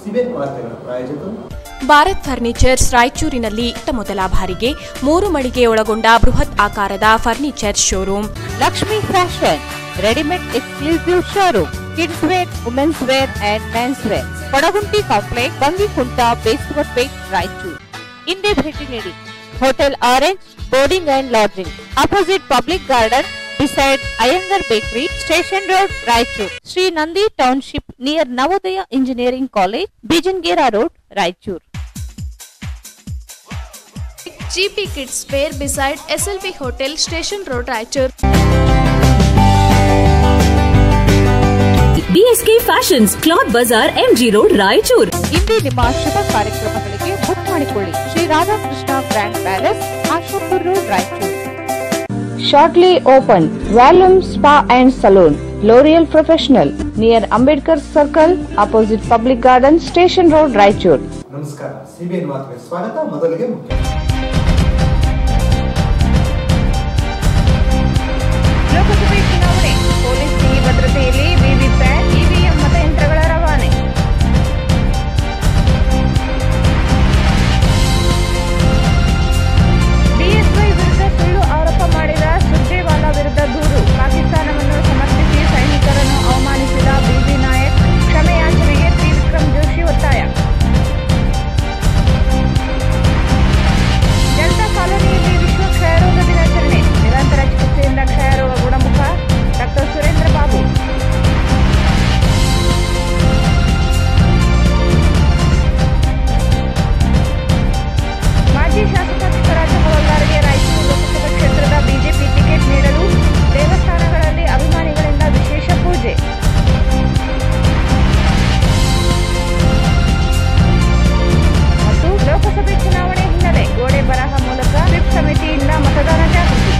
CBN ವಾರ್ತೆಗಳ ಪ್ರಾಯೋಜಕರು Bharat furnitures ರಾಯಚೂರಿನಲ್ಲಿ ಇತ್ತ ಮೊದಲ ಬಾರಿಗೆ ಮೂರು ಮಳಿಗೆ ಒಳಗೊಂಡ ಬೃಹತ್ ಆಕಾರದ furniture showroom Lakshmi Fashion, ready-made exclusive showroom, kids wear, women's wear and men's wear. Padagunti complex Bangikunta Beswar Pet Raichur ಹಿಂದೆ ಭೇಟಿ ನೀಡಿ hotel orange boarding and lodging opposite public garden beside Iyengar bakery station road Raichur Shri Nandi township near Navodaya engineering college Bijangera road Raichur GP Kids Fair beside SLV Hotel Station Road Raichur. BSK fashions cloth Bazaar MG road Raichur ಇಂದೇ ನಿಮ್ಮ ಶುಭ ಕಾರ್ಯಕ್ರಮಗಳಿಗೆ book ಮಾಡಿಕೊಳ್ಳಿ Shri Radhakrishna grand palace Ashapur road Raichur Shortly open Volume Spa and Saloon, L'Oreal Professional, near Ambedkar Circle, opposite Public Garden, Station Road, Raichur. ನಮಸ್ಕಾರ C B N ವಾರ್ತೆಗೆ ಸ್ವಾಗತ ಮೊದಲಿಗೆ ಮುಖ್ಯ ಲೋಕಸಭೆ ಚುನಾವಣೆ ಪೊಲೀಸ್ ಬಿಗಿ ಭದ್ರತೆಯಲ್ಲಿ ವಿವಿಪ್ಯಾಟ್ ಇವಿಎಂ ಮತಯಂತ್ರಗಳ ರವಾನೆ ಬಿಎಸ್ವೈ ವಿರುದ್ಧ ಸುಳ್ಳು ಆರೋಪ ಮಾಡಿದ ಸುರ್ಜೇವಾಲಾ ವಿರುದ್ಧ ದೂರು ಪಾಕಿಸ್ತಾನವನ್ನು ಸಮರ್ಥಿಸಿ ಸೈನಿಕರನ್ನು ಅವಮಾನಿಸಿದ ಬಿಬಿ ನಾಯಕ್ ಕ್ಷಮೆಯಾಚನೆಗೆ ತ್ರಿವಿಕ್ರಮ್ ಜೋಶಿ ಒತ್ತಾಯ ಡೆಲ್ಟಾ ಕಾಲೋನಿಯಲ್ಲಿ ವಿಶ್ವ ಕ್ಷಯರೋಗ ದಿನಾಚರಣೆ ನಿರಂತರ ಚಿಕಿತ್ಸೆಯಿಂದ ಕ್ಷಯರೋಗ ಗುಣಮುಖ ಡಾಕ್ಟರ್ ಸುರೇಂದ್ರ ಬಾಬು ಮಾಜಿ ಶಾಸಕ ಚಿಕ್ಕರಾಜ ಹೊರಗಾರಿಗೆ ರಾಯಚೂರು ಲೋಕಸಭಾ ಕ್ಷೇತ್ರದ ಬಿಜೆಪಿ ಟಿಕೆಟ್ ನೀಡಲು ದೇವಸ್ಥಾನಗಳಲ್ಲಿ ಅಭಿಮಾನಿಗಳಿಂದ ವಿಶೇಷ ಪೂಜೆ ಮತ್ತು ಲೋಕಸಭೆ ಚುನಾವಣೆ ಹಿನ್ನೆಲೆ ಗೋಡೆ ಬರಹ ಮೂಲಕ ವಿಪ್ ಸಮಿತಿಯಿಂದ ಮತದಾನ ಜಾಗೃತಿ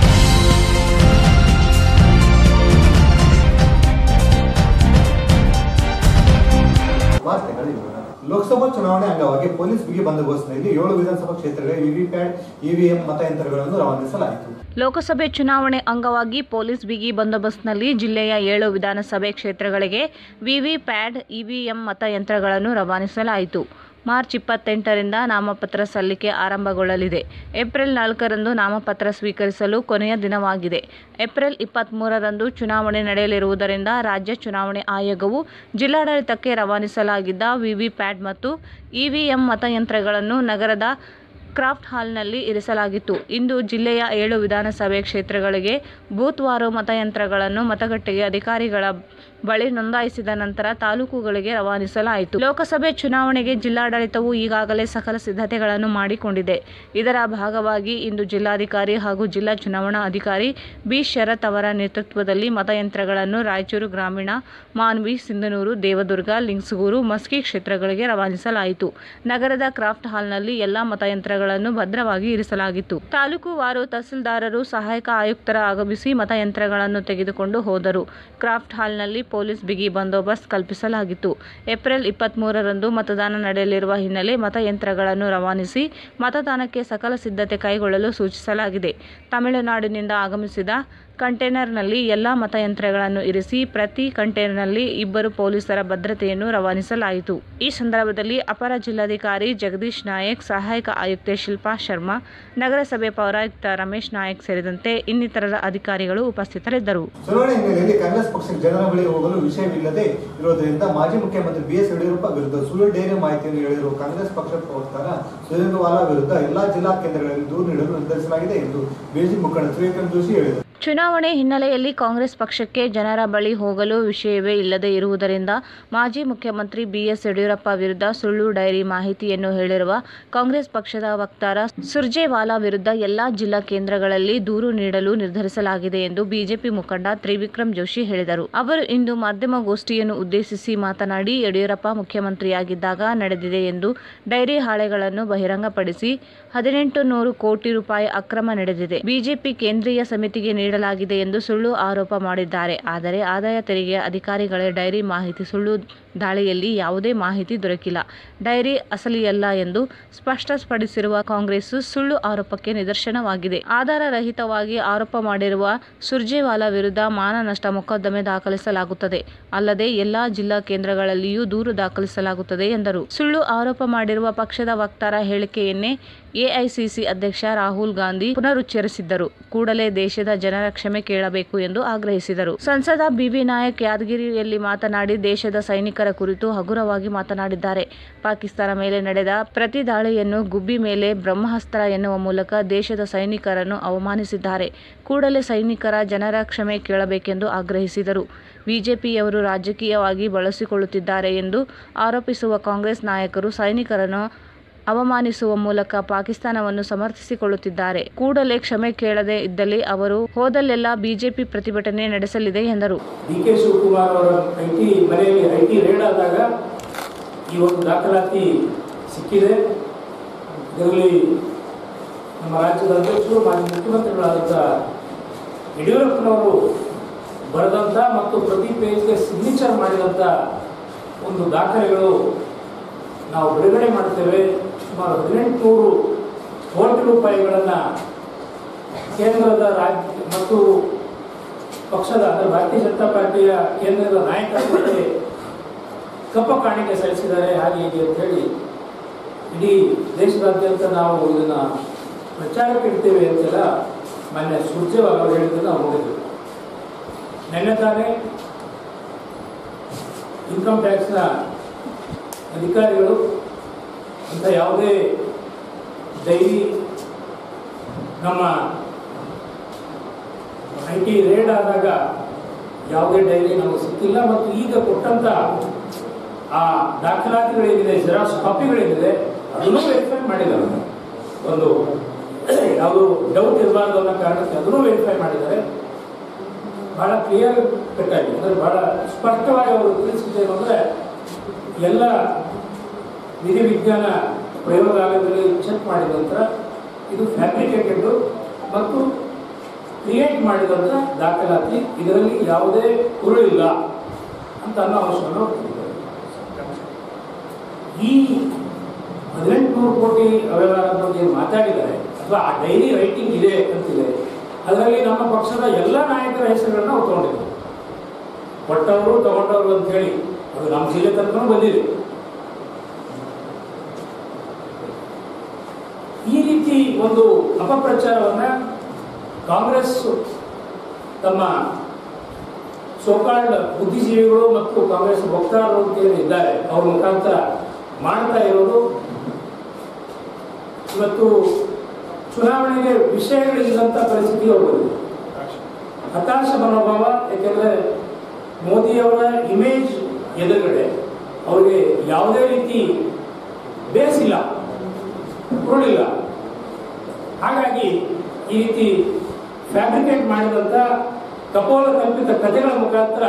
ವಾರ್ತೆಗಳ ವಿವರ ಲೋಕಸಭಾ ಚುನಾವಣೆ ಅಂಗವಾಗಿ ಪೊಲೀಸ್ ಬಿಗಿ ಬಂದೋಬಸ್ತ್ನಲ್ಲಿ ಏಳು ವಿಧಾನಸಭಾ ಕ್ಷೇತ್ರಗಳ ವಿವಿಪ್ಯಾಟ್ ಇವಿಎಂ ಮತಯಂತ್ರಗಳನ್ನು ರವಾನಿಸಲಾಯಿತು ಲೋಕಸಭೆ ಚುನಾವಣೆ ಅಂಗವಾಗಿ ಪೊಲೀಸ್ ಬಿಗಿ ಬಂದೋಬಸ್ತ್ನಲ್ಲಿ ಜಿಲ್ಲೆಯ ಏಳು ವಿಧಾನಸಭೆ ಕ್ಷೇತ್ರಗಳಿಗೆ ವಿವಿ ಪ್ಯಾಡ್ ಇವಿಎಂ ಮತಯಂತ್ರಗಳನ್ನು ರವಾನಿಸಲಾಯಿತು ಮಾರ್ಚ್ ಇಪ್ಪತ್ತೆಂಟರಿಂದ ನಾಮಪತ್ರ ಸಲ್ಲಿಕೆ ಆರಂಭಗೊಳ್ಳಲಿದೆ ಏಪ್ರಿಲ್ ನಾಲ್ಕರಂದು ನಾಮಪತ್ರ ಸ್ವೀಕರಿಸಲು ಕೊನೆಯ ದಿನವಾಗಿದೆ ಏಪ್ರಿಲ್ ಇಪ್ಪತ್ತ್ಮೂರರಂದು ಚುನಾವಣೆ ನಡೆಯಲಿರುವುದರಿಂದ ರಾಜ್ಯ ಚುನಾವಣೆ ಆಯೋಗವು ಜಿಲ್ಲಾಡಳಿತಕ್ಕೆ ರವಾನಿಸಲಾಗಿದ್ದ ವಿವಿ ಪ್ಯಾಡ್ ಮತ್ತು ಇವಿಎಂ ಮತಯಂತ್ರಗಳನ್ನು ನಗರದ ಕ್ರಾಫ್ಟ್ ಹಾಲ್ನಲ್ಲಿ ಇರಿಸಲಾಗಿತ್ತು ಇಂದು ಜಿಲ್ಲೆಯ ಏಳು ವಿಧಾನಸಭೆ ಕ್ಷೇತ್ರಗಳಿಗೆ ಬೂತ್ವಾರು ಮತಯಂತ್ರಗಳನ್ನು ಮತಗಟ್ಟೆಗೆ ಅಧಿಕಾರಿಗಳ ಬಳಿ ನೋಂದಾಯಿಸಿದ ನಂತರ ತಾಲೂಕುಗಳಿಗೆ ರವಾನಿಸಲಾಯಿತು ಲೋಕಸಭೆ ಚುನಾವಣೆಗೆ ಜಿಲ್ಲಾಡಳಿತವು ಈಗಾಗಲೇ ಸಕಲ ಸಿದ್ಧತೆಗಳನ್ನು ಮಾಡಿಕೊಂಡಿದೆ ಇದರ ಭಾಗವಾಗಿ ಇಂದು ಜಿಲ್ಲಾಧಿಕಾರಿ ಹಾಗೂ ಜಿಲ್ಲಾ ಚುನಾವಣಾ ಅಧಿಕಾರಿ ಬಿ ಶರತ್ ಅವರ ನೇತೃತ್ವದಲ್ಲಿ ಮತಯಂತ್ರಗಳನ್ನು ರಾಯಚೂರು ಗ್ರಾಮೀಣ ಮಾನ್ವಿ ಸಿಂಧನೂರು ದೇವದುರ್ಗ ಲಿಂಗ್ಸಗೂರು ಮಸ್ಕಿ ಕ್ಷೇತ್ರಗಳಿಗೆ ರವಾನಿಸಲಾಯಿತು ನಗರದ ಕ್ರಾಫ್ಟ್ ಹಾಲ್ನಲ್ಲಿ ಎಲ್ಲಾ ಮತಯಂತ್ರಗಳನ್ನು ಭದ್ರವಾಗಿ ಇರಿಸಲಾಗಿತ್ತು ತಾಲೂಕು ವಾರು ತಹಸೀಲ್ದಾರರು ಸಹಾಯಕ ಆಯುಕ್ತರ ಆಗಮಿಸಿ ಮತಯಂತ್ರಗಳನ್ನು ತೆಗೆದುಕೊಂಡು ಹೋದರು ಕ್ರಾಫ್ಟ್ ಹಾಲ್ನಲ್ಲಿ ಪೊಲೀಸ್ ಬಿಗಿ ಬಂದೋಬಸ್ತ್ ಕಲ್ಪಿಸಲಾಗಿತ್ತು ಏಪ್ರಿಲ್ ಇಪ್ಪತ್ತ್ಮೂರರಂದು ಮತದಾನ ನಡೆಯಲಿರುವ ಹಿನ್ನೆಲೆ ಮತಯಂತ್ರಗಳನ್ನು ರವಾನಿಸಿ ಮತದಾನಕ್ಕೆ ಸಕಲ ಸಿದ್ಧತೆ ಕೈಗೊಳ್ಳಲು ಸೂಚಿಸಲಾಗಿದೆ ತಮಿಳುನಾಡಿನಿಂದ ಆಗಮಿಸಿದ ಕಂಟೈನರ್ನಲ್ಲಿ ಎಲ್ಲ ಮತಯಂತ್ರಗಳನ್ನು ಇರಿಸಿ ಪ್ರತಿ ಕಂಟೈನರ್ನಲ್ಲಿ ಇಬ್ಬರು ಪೊಲೀಸರ ಭದ್ರತೆಯನ್ನು ರವಾನಿಸಲಾಯಿತು ಈ ಸಂದರ್ಭದಲ್ಲಿ ಅಪರ ಜಿಲ್ಲಾಧಿಕಾರಿ ಜಗದೀಶ್ ನಾಯಕ್ ಸಹಾಯಕ ಆಯುಕ್ತೆ ಶಿಲ್ಪಾ ಶರ್ಮಾ ನಗರಸಭೆ ಪೌರಾಯುಕ್ತ ರಮೇಶ್ ನಾಯಕ್ ಸೇರಿದಂತೆ ಇನ್ನಿತರರ ಅಧಿಕಾರಿಗಳು ಉಪಸ್ಥಿತರಿದ್ದರು ಚುನಾವಣೆ ಹಿನ್ನೆಲೆಯಲ್ಲಿ ಕಾಂಗ್ರೆಸ್ ಪಕ್ಷಕ್ಕೆ ಜನರ ಬಳಿ ಹೋಗಲು ವಿಷಯವಿಲ್ಲದೆ ಇರುವುದರಿಂದ ಮಾಜಿ ಮುಖ್ಯಮಂತ್ರಿ ಬಿ ಎಸ್ ಯಡಿಯೂರಪ್ಪ ವಿರುದ್ಧ ಸುಳ್ಳು ಡೇರೆ ಮಾಹಿತಿಯನ್ನು ಹೇಳಿರುವ ಕಾಂಗ್ರೆಸ್ ಪಕ್ಷದ ವಕ್ತಾರ ಸುರೇಂದ್ರವಾಲಾ ವಿರುದ್ಧ ಎಲ್ಲಾ ಜಿಲ್ಲಾ ಕೇಂದ್ರಗಳಲ್ಲಿ ದೂರು ನೀಡಲು ನಿರ್ಧರಿಸಲಾಗಿದೆ ಎಂದು ಬಿಜೆಪಿ ಮುಖಂಡ ತ್ರಿವಿಕ್ರಮ್ ಜೋಶಿ ಹೇಳಿದರು ಚುನಾವಣೆ ಹಿನ್ನೆಲೆಯಲ್ಲಿ ಕಾಂಗ್ರೆಸ್ ಪಕ್ಷಕ್ಕೆ ಜನರ ಬಳಿ ಹೋಗಲು ವಿಷಯವೇ ಇಲ್ಲದೆ ಇರುವುದರಿಂದ ಮಾಜಿ ಮುಖ್ಯಮಂತ್ರಿ ಬಿಎಸ್ ಯಡಿಯೂರಪ್ಪ ವಿರುದ್ಧ ಸುಳ್ಳು ಡೈರಿ ಮಾಹಿತಿಯನ್ನು ಹೇಳಿರುವ ಕಾಂಗ್ರೆಸ್ ಪಕ್ಷದ ವಕ್ತಾರ ಸುರ್ಜೇವಾಲಾ ವಿರುದ್ಧ ಎಲ್ಲಾ ಜಿಲ್ಲಾ ಕೇಂದ್ರಗಳಲ್ಲಿ ದೂರು ನೀಡಲು ನಿರ್ಧರಿಸಲಾಗಿದೆ ಎಂದು ಬಿಜೆಪಿ ಮುಖಂಡ ತ್ರಿವಿಕ್ರಮ್ ಜೋಶಿ ಹೇಳಿದರು ಅವರು ಇಂದು ಮಾಧ್ಯಮಗೋಷ್ಠಿಯನ್ನು ಉದ್ದೇಶಿಸಿ ಮಾತನಾಡಿ ಯಡಿಯೂರಪ್ಪ ಮುಖ್ಯಮಂತ್ರಿಯಾಗಿದ್ದಾಗ ನಡೆದಿದೆ ಎಂದು ಡೈರಿ ಹಾಳೆಗಳನ್ನು ಬಹಿರಂಗಪಡಿಸಿ ಹದಿನೆಂಟು ನೂರು ಕೋಟಿ ರೂಪಾಯಿ ಅಕ್ರಮ ನಡೆದಿದೆ ಬಿಜೆಪಿ ಕೇಂದ್ರೀಯ ಸಮಿತಿಗೆ ನೀಡಲಾಗಿದೆ ಎಂದು ಸುಳ್ಳು ಆರೋಪ ಮಾಡಿದ್ದಾರೆ ಆದರೆ ಆದಾಯ ತೆರಿಗೆ ಅಧಿಕಾರಿಗಳೇ ಡೈರಿ ಮಾಹಿತಿ ಸುಳ್ಳು ದಾಳಿಯಲ್ಲಿ ಯಾವುದೇ ಮಾಹಿತಿ ದೊರಕಿಲ್ಲ ಡೈರಿ ಅಸಲಿಯಲ್ಲ ಎಂದು ಸ್ಪಷ್ಟಪಡಿಸಿರುವ ಕಾಂಗ್ರೆಸ್ ಸುಳ್ಳು ಆರೋಪಕ್ಕೆ ನಿದರ್ಶನವಾಗಿದೆ ಆಧಾರರಹಿತವಾಗಿ ಆರೋಪ ಮಾಡಿರುವ ಸುರ್ಜೇವಾಲಾ ವಿರುದ್ಧ ಮಾನನಷ್ಟ ಮೊಕದ್ದಮೆ ದಾಖಲಿಸಲಾಗುತ್ತದೆ ಅಲ್ಲದೆ ಎಲ್ಲಾ ಜಿಲ್ಲಾ ಕೇಂದ್ರಗಳಲ್ಲಿಯೂ ದೂರು ದಾಖಲಿಸಲಾಗುತ್ತದೆ ಎಂದರು ಸುಳ್ಳು ಆರೋಪ ಮಾಡಿರುವ ಪಕ್ಷದ ವಕ್ತಾರ ಹೇಳಿಕೆಯನ್ನೇ ಎಐಸಿಸಿ ಅಧ್ಯಕ್ಷ ರಾಹುಲ್ ಗಾಂಧಿ ಪುನರುಚ್ಚರಿಸಿದ್ದರು ಕೂಡಲೇ ದೇಶದ ಜನರ ಕ್ಷಮೆ ಕೇಳಬೇಕು ಎಂದು ಆಗ್ರಹಿಸಿದರು ಸಂಸದ ಬಿವಿ ನಾಯಕ್ ಯಾದಗಿರಿಯಲ್ಲಿ ಮಾತನಾಡಿ ದೇಶದ ಸೈನಿಕರ ಕುರಿತು ಹಗುರವಾಗಿ ಮಾತನಾಡಿದ್ದಾರೆ ಪಾಕಿಸ್ತಾನ ಮೇಲೆ ನಡೆದ ಪ್ರತಿ ದಾಳಿಯನ್ನು ಗುಬ್ಬಿ ಮೇಲೆ ಬ್ರಹ್ಮಾಸ್ತ್ರ ಎನ್ನುವ ಮೂಲಕ ದೇಶದ ಸೈನಿಕರನ್ನು ಅವಮಾನಿಸಿದ್ದಾರೆ ಕೂಡಲೇ ಸೈನಿಕರ ಜನರ ಕ್ಷಮೆ ಕೇಳಬೇಕೆಂದು ಆಗ್ರಹಿಸಿದರು ಬಿಜೆಪಿಯವರು ರಾಜಕೀಯವಾಗಿ ಬಳಸಿಕೊಳ್ಳುತ್ತಿದ್ದಾರೆ ಎಂದು ಆರೋಪಿಸುವ ಕಾಂಗ್ರೆಸ್ ನಾಯಕರು ಸೈನಿಕರನ್ನು ಅವಮಾನಿಸುವ ಮೂಲಕ ಪಾಕಿಸ್ತಾನವನ್ನು ಸಮರ್ಥಿಸಿಕೊಳ್ಳುತ್ತಿದ್ದಾರೆ ಕೂಡಲೇ ಕ್ಷಮೆ ಕೇಳದೆ ಇದ್ದಲ್ಲಿ ಅವರು ಹೋದಲ್ಲೆಲ್ಲ ಬಿಜೆಪಿ ಪ್ರತಿಭಟನೆ ನಡೆಸಲಿದೆ ಎಂದರು ಡಿ ಕೆ ಶಿವಕುಮಾರ್ ಅವರ ಐ ಟಿ ಮನೆಯಲ್ಲಿ ಐ ಟಿ ರೇಡ್ ಆದಾಗ ಈ ಒಂದು ದಾಖಲಾತಿ ಸಿಕ್ಕಿದೆ ಇದರಲ್ಲಿ ನಮ್ಮ ರಾಜ್ಯದ ಅಧ್ಯಕ್ಷರು ಮಾಜಿ ಮುಖ್ಯಮಂತ್ರಿಗಳಾದಂಥ ಯಡಿಯೂರಪ್ಪನವರು ಬರೆದಂಥ ಮತ್ತು ಪ್ರತಿ ಪೇಜ್ಗೆ ಸಿಗ್ನೇಚರ್ ಮಾಡಿದಂಥ ಒಂದು ದಾಖಲೆಗಳು ನಾವು ಬಿಡುಗಡೆ ಮಾಡ್ತೇವೆ ಸುಮಾರು ಹದಿನೆಂಟುನೂರು ಕೋಟಿ ರೂಪಾಯಿಗಳನ್ನು ಕೇಂದ್ರದ ರಾಜ್ಯ ಮತ್ತು ಪಕ್ಷದ ಅಂದರೆ ಭಾರತೀಯ ಜನತಾ ಪಾರ್ಟಿಯ ಕೇಂದ್ರದ ನಾಯಕತ್ವಕ್ಕೆ ಕಪ್ಪ ಕಾಣಿಕೆ ಸಲ್ಲಿಸಿದ್ದಾರೆ ಹಾಗೆ ಹೀಗೆ ಅಂತ ಹೇಳಿ ಇಡೀ ದೇಶದಾದ್ಯಂತ ನಾವು ಇದನ್ನು ಪ್ರಚಾರಕ್ಕೆ ಇಡ್ತೇವೆ ಅಂತೆಲ್ಲ ಮೊನ್ನೆ ಸುರ್ಜೇವಾಲ ಅವರು ಹೇಳಿದ್ದನ್ನು ನಾವು ನೋಡಿದ್ವಿ ನಿನ್ನೆ ತಾನೇ ಇನ್ಕಮ್ ಟ್ಯಾಕ್ಸ್ನ ಅಧಿಕಾರಿಗಳು ಅಂತ ಯಾವುದೇ ಡೈರಿ ನಮ್ಮ ಐ ಟಿ ರೇಡ್ ಆದಾಗ ಯಾವುದೇ ಡೈರಿ ನಮಗೆ ಸಿಕ್ಕಿಲ್ಲ ಮತ್ತು ಈಗ ಕೊಟ್ಟಂತ ಆ ದಾಖಲಾತಿಗಳೇನಿದೆ ಜೆರಾಕ್ಸ್ ಕಾಪಿಗಳೇನಿದೆ ಅದನ್ನು ವೆರಿಫೈ ಮಾಡಿದ್ದಾರೆ ಒಂದು ಯಾವುದು ಡೌಟ್ ಇರಬಾರ್ದು ಅನ್ನೋ ಕಾರಣಕ್ಕೆ ಅದನ್ನು ವೆರಿಫೈ ಮಾಡಿದ್ದಾರೆ ಬಹಳ ಕ್ಲಿಯರ್ ಕಟ್ ಆಗಿದೆ ಅಂದರೆ ಬಹಳ ಸ್ಪಷ್ಟವಾಗಿ ಅವರು ತಿಳಿಸಿದ್ದೇನು ಅಂದರೆ ಎಲ್ಲ ವಿಧಿವಿಜ್ಞಾನ ಪ್ರಯೋಗಾಲಯದಲ್ಲಿ ಚೆಕ್ ಮಾಡಿದ ನಂತರ ಇದು ಫ್ಯಾಬ್ರಿಕೇಟೆಡ್ ಮತ್ತು ಕ್ರಿಯೇಟ್ ಮಾಡಿದಂಥ ದಾಖಲಾತಿ ಇದರಲ್ಲಿ ಯಾವುದೇ ಇಲ್ಲ ಅಂತ ಅನ್ನೋ ಅಂಶವನ್ನು ಅವ್ರು ತಿಳಿಸಿದ್ದಾರೆ. ಈ ಹದಿನೆಂಟುನೂರು ಕೋಟಿ ಅವ್ಯವಹಾರದ ಬಗ್ಗೆ ಏನ್ ಮಾತಾಡಿದ್ದಾರೆ ಅಥವಾ ಆ ಡೈರಿ ರೈಟಿಂಗ್ ಇದೆ ಅಂತಿದೆ ಅದರಲ್ಲಿ ನಮ್ಮ ಪಕ್ಷದ ಎಲ್ಲ ನಾಯಕರ ಹೆಸರುಗಳನ್ನ ಅವ್ರು ತಗೊಂಡಿದ್ದಾರೆ ಕೊಟ್ಟವರು ತಗೊಂಡವರು ಅಂತ ಹೇಳಿ ಅದು ನಮ್ಮ ಜಿಲ್ಲೆ ತನಕ ಬಂದಿದೆ ಈ ರೀತಿ ಒಂದು ಅಪಪ್ರಚಾರವನ್ನ ಕಾಂಗ್ರೆಸ್ ತಮ್ಮ ಸೋಕಾಲ್ಡ್ ಬುದ್ಧಿಜೀವಿಗಳು ಮತ್ತು ಕಾಂಗ್ರೆಸ್ ವಕ್ತಾರರು ಅಂತ ಏನು ಇದ್ದಾರೆ ಅವ್ರ ಮುಖಾಂತರ ಮಾಡ್ತಾ ಇರೋದು ಇವತ್ತು ಚುನಾವಣೆಗೆ ವಿಷಯಗಳಿಲ್ಲದಂಥ ಪರಿಸ್ಥಿತಿ ಹೋಗಿದೆ ಹತಾಶ ಮನೋಭಾವ ಯಾಕೆಂದ್ರೆ ಮೋದಿಯವರ ಇಮೇಜ್ ಎದುರುಗಡೆ ಅವರಿಗೆ ಯಾವುದೇ ರೀತಿ ಬೇಸಿಲ್ಲ ಉರುಳಿಲ್ಲ ಹಾಗಾಗಿ ಈ ರೀತಿ ಫ್ಯಾಬ್ರಿಕೇಟ್ ಮಾಡಿದಂಥ ಕಪೋಲ ಕಲ್ಪಿತ ಕಥೆಗಳ ಮುಖಾಂತರ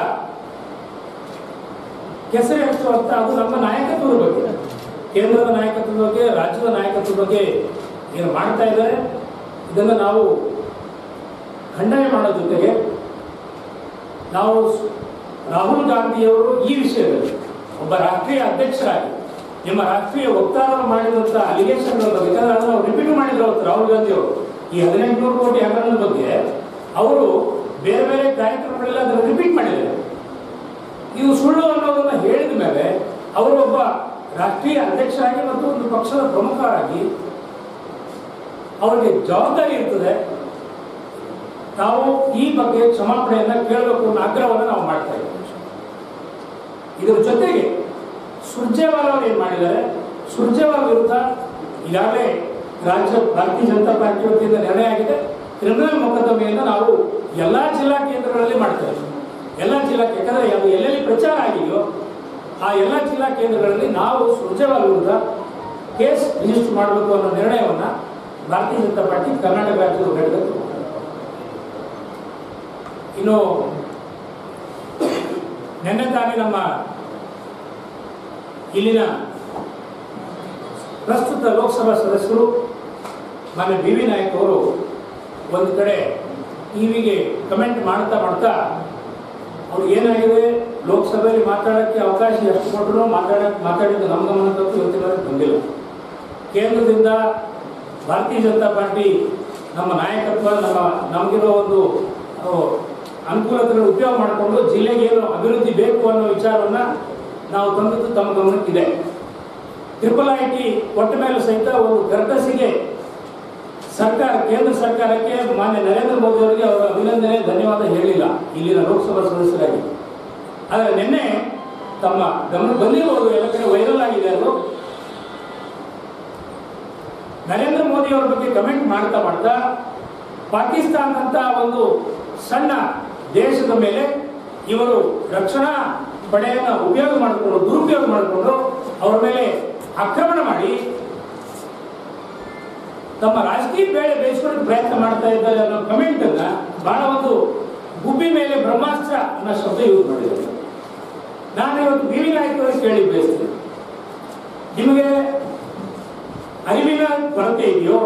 ಕೆಸರೆ ಹಚ್ಚುವಂತ ಅದು ನಮ್ಮ ನಾಯಕತ್ವದ ಬಗ್ಗೆ ಕೇಂದ್ರದ ನಾಯಕತ್ವದ ಬಗ್ಗೆ ರಾಜ್ಯದ ನಾಯಕತ್ವದ ಬಗ್ಗೆ ಏನು ಮಾಡ್ತಾ ಇದ್ದಾರೆ ಇದನ್ನು ನಾವು ಖಂಡನೆ ಮಾಡೋ ಜೊತೆಗೆ ನಾವು ರಾಹುಲ್ ಗಾಂಧಿಯವರು ಈ ವಿಷಯದಲ್ಲಿ ಒಬ್ಬ ರಾಷ್ಟ್ರೀಯ ಅಧ್ಯಕ್ಷರಾಗಿ ನಿಮ್ಮ ರಾಷ್ಟ್ರೀಯ ವಕ್ತಾರರು ಮಾಡಿದಂಥ ಅಲಿಗೇಷನ್ಗಳ ಬಗ್ಗೆ ಯಾಕಂದ್ರೆ ಅದನ್ನು ರಿಪೀಟ್ ಮಾಡಿದ್ರು ಅವತ್ತು ರಾಹುಲ್ ಗಾಂಧಿ ಅವರು ಈ ಹದಿನೆಂಟುನೂರು ಕೋಟಿ ಹಗರಣದ ಬಗ್ಗೆ ಅವರು ಬೇರೆ ಬೇರೆ ಕಾರ್ಯಕ್ರಮಗಳೆಲ್ಲ ಅದನ್ನು ರಿಪೀಟ್ ಮಾಡಿದ್ದಾರೆ ಇದು ಸುಳ್ಳು ಅನ್ನೋದನ್ನ ಹೇಳಿದ ಮೇಲೆ ಅವರು ಒಬ್ಬ ರಾಷ್ಟ್ರೀಯ ಅಧ್ಯಕ್ಷರಾಗಿ ಮತ್ತು ಒಂದು ಪಕ್ಷದ ಪ್ರಮುಖರಾಗಿ ಅವರಿಗೆ ಜವಾಬ್ದಾರಿ ಇರ್ತದೆ ನಾವು ಈ ಬಗ್ಗೆ ಕ್ಷಮಾಪಣೆಯನ್ನ ಕೇಳಬೇಕು ಅನ್ನೋ ಆಗ್ರಹವನ್ನು ನಾವು ಮಾಡ್ತಾ ಇದ್ದೀವಿ ಇದರ ಜೊತೆಗೆ ಸುರ್ಜೇವಾಲ ಅವರು ಏನ್ ಮಾಡಿದ್ದಾರೆ ಸುರ್ಜೇವಾಲ ವಿರುದ್ಧ ಈಗಾಗಲೇ ರಾಜ್ಯ ಭಾರತೀಯ ಜನತಾ ಪಾರ್ಟಿ ವತಿಯಿಂದ ನಿರ್ಣಯ ಆಗಿದೆ ಕ್ರಿಮಿನಲ್ ಮೊಕದ್ದಮೆಯನ್ನು ನಾವು ಎಲ್ಲಾ ಜಿಲ್ಲಾ ಕೇಂದ್ರಗಳಲ್ಲಿ ಮಾಡ್ತೇವೆ ಎಲ್ಲ ಜಿಲ್ಲಾ ಯಾಕಂದ್ರೆ ಅದು ಎಲ್ಲೆಲ್ಲಿ ಪ್ರಚಾರ ಆಗಿದೆಯೋ ಆ ಎಲ್ಲ ಜಿಲ್ಲಾ ಕೇಂದ್ರಗಳಲ್ಲಿ ನಾವು ಸುರ್ಜೇವಾಲ ವಿರುದ್ಧ ಕೇಸ್ ರಿಜಿಸ್ಟರ್ ಮಾಡಬೇಕು ಅನ್ನೋ ನಿರ್ಣಯವನ್ನ ಭಾರತೀಯ ಜನತಾ ಪಾರ್ಟಿ ಕರ್ನಾಟಕ ರಾಜ್ಯದ ಘಟಕ ಇನ್ನು ನಿನ್ನೆ ತಾನೇ ನಮ್ಮ ಇಲ್ಲಿನ ಪ್ರಸ್ತುತ ಲೋಕಸಭಾ ಸದಸ್ಯರು ಮಾನ್ಯ ಬಿ ವಿ ನಾಯಕ್ ಅವರು ಒಂದು ಕಡೆ ಟಿವಿಗೆ ಕಮೆಂಟ್ ಮಾಡ್ತಾ ಮಾಡ್ತಾ ಅವ್ರಿಗೆ ಏನಾಗಿದೆ ಲೋಕಸಭೆಯಲ್ಲಿ ಮಾತಾಡೋಕ್ಕೆ ಅವಕಾಶ ಎಷ್ಟು ಕೊಟ್ಟರು ಮಾತಾಡಕ್ಕೆ ಮಾತಾಡಿದ್ದು ನಮ್ಮ ಗಮನಕ್ಕಂತೂ ಇವತ್ತಿನವರೆಗೆ ಬಂದಿಲ್ಲ ಕೇಂದ್ರದಿಂದ ಭಾರತೀಯ ಜನತಾ ಪಾರ್ಟಿ ನಮ್ಮ ನಾಯಕತ್ವ ನಮ್ಮ ನಮಗಿರೋ ಒಂದು ಆ, ಅನುಕೂಲತೆಗಳನ್ನು ಉಪಯೋಗ ಮಾಡಿಕೊಂಡು ಜಿಲ್ಲೆಗೆ ಏನು ಅಭಿವೃದ್ಧಿ ಬೇಕು ಅನ್ನೋ ವಿಚಾರವನ್ನ ನಾವು ತಂದದ್ದು ತಮ್ಮ ಗಮನಕ್ಕಿದೆ ಟ್ರಿಪಲ್ ಐ ಟಿ ಕೊಟ್ಟ ಮೇಲೆ ಸಹಿತ ಒಂದು ಗರ್ಕಸಿಗೆ ಸರ್ಕಾರ ಕೇಂದ್ರ ಸರ್ಕಾರಕ್ಕೆ ಮಾನ್ಯ ನರೇಂದ್ರ ಮೋದಿ ಅವರಿಗೆ ಅವರ ಅಭಿನಂದನೆ ಧನ್ಯವಾದ ಹೇಳಿಲ್ಲ ಇಲ್ಲಿನ ಲೋಕಸಭಾ ಸದಸ್ಯರಾಗಿ ಆದರೆ ನಿನ್ನೆ ತಮ್ಮ ಗಮನ ಬಂದಿರುವುದು ಎಲ್ಲ ಕಡೆ ವೈರಲ್ ಆಗಿದೆ ಅದು ನರೇಂದ್ರ ಮೋದಿ ಅವರ ಬಗ್ಗೆ ಕಮೆಂಟ್ ಮಾಡ್ತಾ ಮಾಡ್ತಾ ಪಾಕಿಸ್ತಾನದಂತ ಒಂದು ಸಣ್ಣ ದೇಶದ ಮೇಲೆ ಇವರು ರಕ್ಷಣಾ ಪಡೆಯನ್ನ ಉಪಯೋಗ ಮಾಡಿಕೊಂಡು ದುರುಪಯೋಗ ಮಾಡಿಕೊಂಡು ಅವರ ಮೇಲೆ ಆಕ್ರಮಣ ಮಾಡಿ ತಮ್ಮ ರಾಜಕೀಯ ಬೇಳೆ ಬೇಯಿಸ್ಕೊಳ್ಳೋಕೆ ಪ್ರಯತ್ನ ಮಾಡ್ತಾ ಇದ್ದಾರೆ ಅನ್ನೋ ಕಮೆಂಟ್ ಅನ್ನ ಬಹಳ ಒಂದು ಗುಬ್ಬಿ ಮೇಲೆ ಬ್ರಹ್ಮಾಸ್ತ್ರ ಅನ್ನೋ ಶಬ್ದ ಯೂಸ್ ಮಾಡಿದ್ದಾರೆ ನಾನು ಇವತ್ತು ಬಿ ವಿ ನಾಯಕ್ ಅವರಿಗೆ ಕೇಳಿ ಬಯಸ್ತೀನಿ ನಿಮಗೆ ಅರಿವಿನ ಕೊರತೆ ಇದೆಯೋ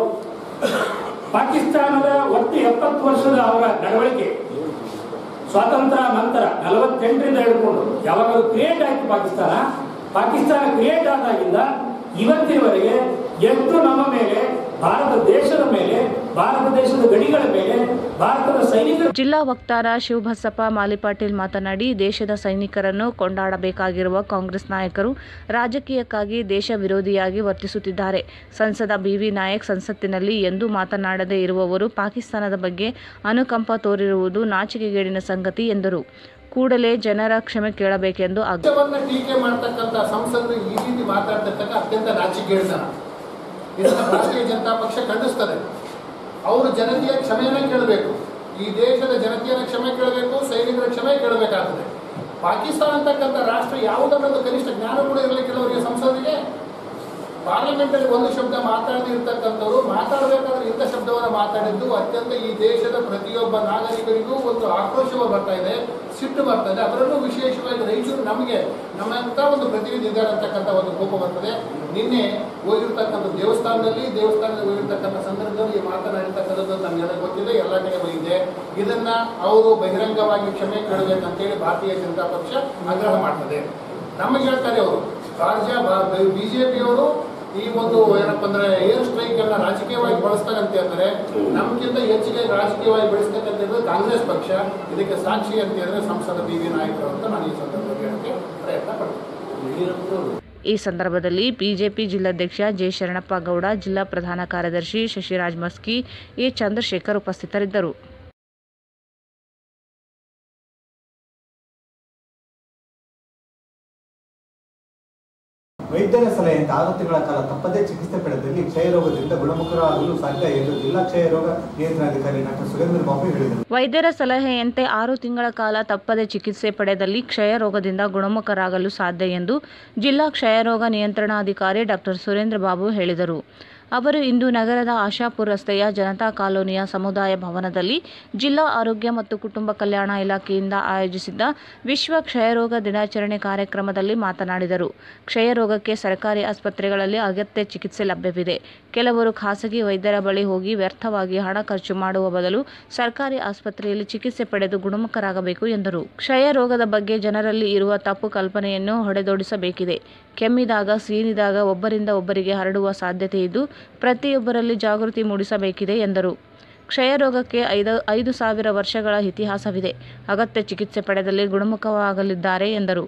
ಪಾಕಿಸ್ತಾನದ ಒಟ್ಟು ಎಪ್ಪತ್ತು ವರ್ಷದ ಅವರ ನಡವಳಿಕೆ ಸ್ವಾತಂತ್ರ್ಯ ನಂತರ ನಲವತ್ತೆಂಟರಿಂದ ಹಿಡ್ಕೊಂಡು ಯಾವಾಗ ಅದು ಕ್ರಿಯೇಟ್ ಆಯ್ತು ಪಾಕಿಸ್ತಾನ ಪಾಕಿಸ್ತಾನ ಕ್ರಿಯೇಟ್ ಆದಾಗಿಂದ ಇವತ್ತಿನವರೆಗೆ ಎಷ್ಟು ನಮ್ಮ ಮೇಲೆ ಭಾರತ ದೇಶದ ಮೇಲೆ ಭಾರತ ದೇಶದ ಗಡಿಗಳ ಮೇಲೆ ಭಾರತದ ಸೈನಿಕರ ಜಿಲ್ಲಾ ವಕ್ತಾರ ಶಿವಬಸಪ್ಪ ಮಾಲಿಪಾಟೀಲ್ ಮಾತನಾಡಿ ದೇಶದ ಸೈನಿಕರನ್ನು ಕೊಂಡಾಡಬೇಕಾಗಿರುವ ಕಾಂಗ್ರೆಸ್ ನಾಯಕರು ರಾಜಕೀಯಕ್ಕಾಗಿ ದೇಶ ವಿರೋಧಿಯಾಗಿ ವರ್ತಿಸುತ್ತಿದ್ದಾರೆ ಸಂಸದ ಬಿವಿ ನಾಯಕ್ ಸಂಸತ್ತಿನಲ್ಲಿ ಎಂದೂ ಮಾತನಾಡದೇ ಇರುವವರು ಪಾಕಿಸ್ತಾನದ ಬಗ್ಗೆ ಅನುಕಂಪ ತೋರಿರುವುದು ನಾಚಿಕೆಗೇಡಿನ ಸಂಗತಿ ಎಂದರು ಕೂಡಲೇ ಜನರ ಕ್ಷಮೆ ಕೇಳಬೇಕೆಂದು ಆಗ್ರಹ ದೇಶವನ್ನ ಟೀಕೆ ಮಾಡ್ತಕ್ಕಂಥ ಸಂಸದರು ಈ ರೀತಿ ಮಾತಾಡ್ತಿರ್ತಕ್ಕ ಅತ್ಯಂತ ನಾಚಿಕೆಗೇಡಿನ ಇದನ್ನ ಭಾರತೀಯ ಜನತಾ ಪಕ್ಷ ಖಂಡಿಸ್ತದೆ ಅವರು ಜನತೆಯ ಕ್ಷಮೆಯನ್ನ ಕೇಳಬೇಕು ಈ ದೇಶದ ಜನತೆಯನ್ನ ಕ್ಷಮೆ ಕೇಳಬೇಕು ಸೈನಿಕರ ಕ್ಷಮೆ ಕೇಳಬೇಕಾಗ್ತದೆ ಪಾಕಿಸ್ತಾನ ಅಂತಕ್ಕಂಥ ರಾಷ್ಟ್ರ ಯಾವುದನ್ನೊಂದು ಕನಿಷ್ಠ ಜ್ಞಾನ ಕೂಡ ಇರಲಿಕ್ಕಿಲ್ಲ ಅವರಿಗೆ ಸಂಸದರಿಗೆ ಪಾರ್ಲಿಮೆಂಟ್ ಅಲ್ಲಿ ಒಂದು ಶಬ್ದ ಮಾತಾಡದೇ ಇರ್ತಕ್ಕಂಥವ್ರು ಮಾತಾಡಬೇಕಾದ್ರೆ ಇಂಥ ಶಬ್ದವನ್ನು ಮಾತಾಡಿದ್ದು ಅತ್ಯಂತ ಈ ದೇಶದ ಪ್ರತಿಯೊಬ್ಬ ನಾಗರಿಕರಿಗೂ ಒಂದು ಆಕ್ರೋಶವ ಬರ್ತಾ ಇದೆ ಸಿಟ್ಟು ಬರ್ತಾ ಇದೆ ಅದರಲ್ಲೂ ವಿಶೇಷವಾಗಿ ರೈತರು ನಮಗೆ ನಮ್ಮಂತ ಒಂದು ಪ್ರತಿನಿಧಿ ಇದ್ದಾರೆ ಅಂತಕ್ಕಂಥ ಒಂದು ಕೋಪ ಬರ್ತದೆ ನಿನ್ನೆ ಹೋಗಿರ್ತಕ್ಕಂಥ ದೇವಸ್ಥಾನದಲ್ಲಿ ದೇವಸ್ಥಾನದಲ್ಲಿ ಹೋಗಿರ್ತಕ್ಕಂಥ ಸಂದರ್ಭದಲ್ಲಿ ಈ ಮಾತನಾಡಿರ್ತಕ್ಕಂಥದ್ದು ನಮಗೆಲ್ಲ ಗೊತ್ತಿದೆ ಎಲ್ಲ ಕಡೆ ಹೋಗಿದೆ ಇದನ್ನ ಅವರು ಬಹಿರಂಗವಾಗಿ ಕ್ಷಮೆ ಕೇಳಬೇಕಂತೇಳಿ ಭಾರತೀಯ ಜನತಾ ಪಕ್ಷ ಆಗ್ರಹ ಮಾಡ್ತದೆ ನಮಗೆ ಹೇಳ್ತಾರೆ ಅವರು ರಾಜ್ಯ ಬಿಜೆಪಿಯವರು ಈ ಒಂದು ಏನಪ್ಪ ಅಂದ್ರೆ ಏರ್ ಸ್ಟ್ರೈಕ್ ಅನ್ನ ರಾಜಕೀಯವಾಗಿ ಬಳಸ್ತಾರೆ ಅಂತ ಹೇಳಿದ್ರೆ ನಮ್ಗಿಂತ ಹೆಚ್ಚಿಗೆ ರಾಜಕೀಯವಾಗಿ ಬಳಸ್ತಕ್ಕಂಥ ಇರೋದು ಕಾಂಗ್ರೆಸ್ ಪಕ್ಷ ಇದಕ್ಕೆ ಸಾಕ್ಷಿ ಅಂತ ಹೇಳಿದ್ರೆ ಸಂಸದ ಬಿ ವಿ ನಾಯಕರು ಅಂತ ನಾನು ಈ ಸಂದರ್ಭದಲ್ಲಿ ಹೇಳಕ್ಕೆ ಪ್ರಯತ್ನ ಪಡ್ತೀನಿ ಈ ಸಂದರ್ಭದಲ್ಲಿ ಬಿಜೆಪಿ ಜಿಲ್ಲಾಧ್ಯಕ್ಷ ಜೆ ಶರಣಪ್ಪ ಗೌಡ ಜಿಲ್ಲಾ ಪ್ರಧಾನ ಕಾರ್ಯದರ್ಶಿ ಶಶಿರಾಜ್ ಮಸ್ಕಿ ಎ ಚಂದ್ರಶೇಖರ್ ಉಪಸ್ಥಿತರಿದ್ದರು ವೈದ್ಯರ ಸಲಹೆಯಿಂದ ಆರು ತಿಂಗಳ ಕಾಲ ತಪ್ಪದೇ ಚಿಕಿತ್ಸೆ ಪಡೆದಲ್ಲಿ ಕ್ಷಯರೋಗದಿಂದ ಗುಣಮುಖರಾಗಲು ಸಾಧ್ಯ ಎಂದು ಜಿಲ್ಲಾ ಕ್ಷಯರೋಗ ನಿಯಂತ್ರಣಾಧಿಕಾರಿ ಡಾಕ್ಟರ್ ಸುರೇಂದ್ರ ಬಾಬು ಹೇಳಿದರು ವೈದ್ಯರ ಸಲಹೆಯಂತೆ ಆರು ತಿಂಗಳ ಕಾಲ ತಪ್ಪದೆ ಚಿಕಿತ್ಸೆ ಪಡೆದಲ್ಲಿ ಕ್ಷಯ ರೋಗದಿಂದ ಗುಣಮುಖರಾಗಲು ಸಾಧ್ಯ ಎಂದು ಜಿಲ್ಲಾ ಕ್ಷಯರೋಗ ನಿಯಂತ್ರಣಾಧಿಕಾರಿ ಡಾಕ್ಟರ್ ಸುರೇಂದ್ರ ಬಾಬು ಹೇಳಿದರು ಅವರು ಇಂದು ನಗರದ ಆಶಾಪುರ ರಸ್ತೆಯ ಜನತಾ ಕಾಲೋನಿಯ ಸಮುದಾಯ ಭವನದಲ್ಲಿ ಜಿಲ್ಲಾ ಆರೋಗ್ಯ ಮತ್ತು ಕುಟುಂಬ ಕಲ್ಯಾಣ ಇಲಾಖೆಯಿಂದ ಆಯೋಜಿಸಿದ್ದ ವಿಶ್ವ ಕ್ಷಯರೋಗ ದಿನಾಚರಣೆ ಕಾರ್ಯಕ್ರಮದಲ್ಲಿ ಮಾತನಾಡಿದರು ಕ್ಷಯರೋಗಕ್ಕೆ ಸರ್ಕಾರಿ ಆಸ್ಪತ್ರೆಗಳಲ್ಲಿ ಅಗತ್ಯ ಚಿಕಿತ್ಸೆ ಲಭ್ಯವಿದೆ ಕೆಲವರು ಖಾಸಗಿ ವೈದ್ಯರ ಬಳಿ ಹೋಗಿ ವ್ಯರ್ಥವಾಗಿ ಹಣ ಖರ್ಚು ಮಾಡುವ ಬದಲು ಸರ್ಕಾರಿ ಆಸ್ಪತ್ರೆಯಲ್ಲಿ ಚಿಕಿತ್ಸೆ ಪಡೆದು ಗುಣಮುಖರಾಗಬೇಕು ಎಂದರು ಕ್ಷಯ ರೋಗದ ಬಗ್ಗೆ ಜನರಲ್ಲಿ ಇರುವ ತಪ್ಪು ಕಲ್ಪನೆಯನ್ನು ಹೊಡೆದೋಡಿಸಬೇಕಿದೆ ಕೆಮ್ಮಿದಾಗ ಸೀನಿದಾಗ ಒಬ್ಬರಿಂದ ಒಬ್ಬರಿಗೆ ಹರಡುವ ಸಾಧ್ಯತೆ ಇದ್ದು ಪ್ರತಿಯೊಬ್ಬರಲ್ಲಿ ಜಾಗೃತಿ ಮೂಡಿಸಬೇಕಿದೆ ಎಂದರು ಕ್ಷಯ ರೋಗಕ್ಕೆ ಐದು ಐದು ಸಾವಿರ ವರ್ಷಗಳ ಇತಿಹಾಸವಿದೆ ಅಗತ್ಯ ಚಿಕಿತ್ಸೆ ಪಡೆದಲ್ಲಿ ಗುಣಮುಖವಾಗಲಿದ್ದಾರೆ ಎಂದರು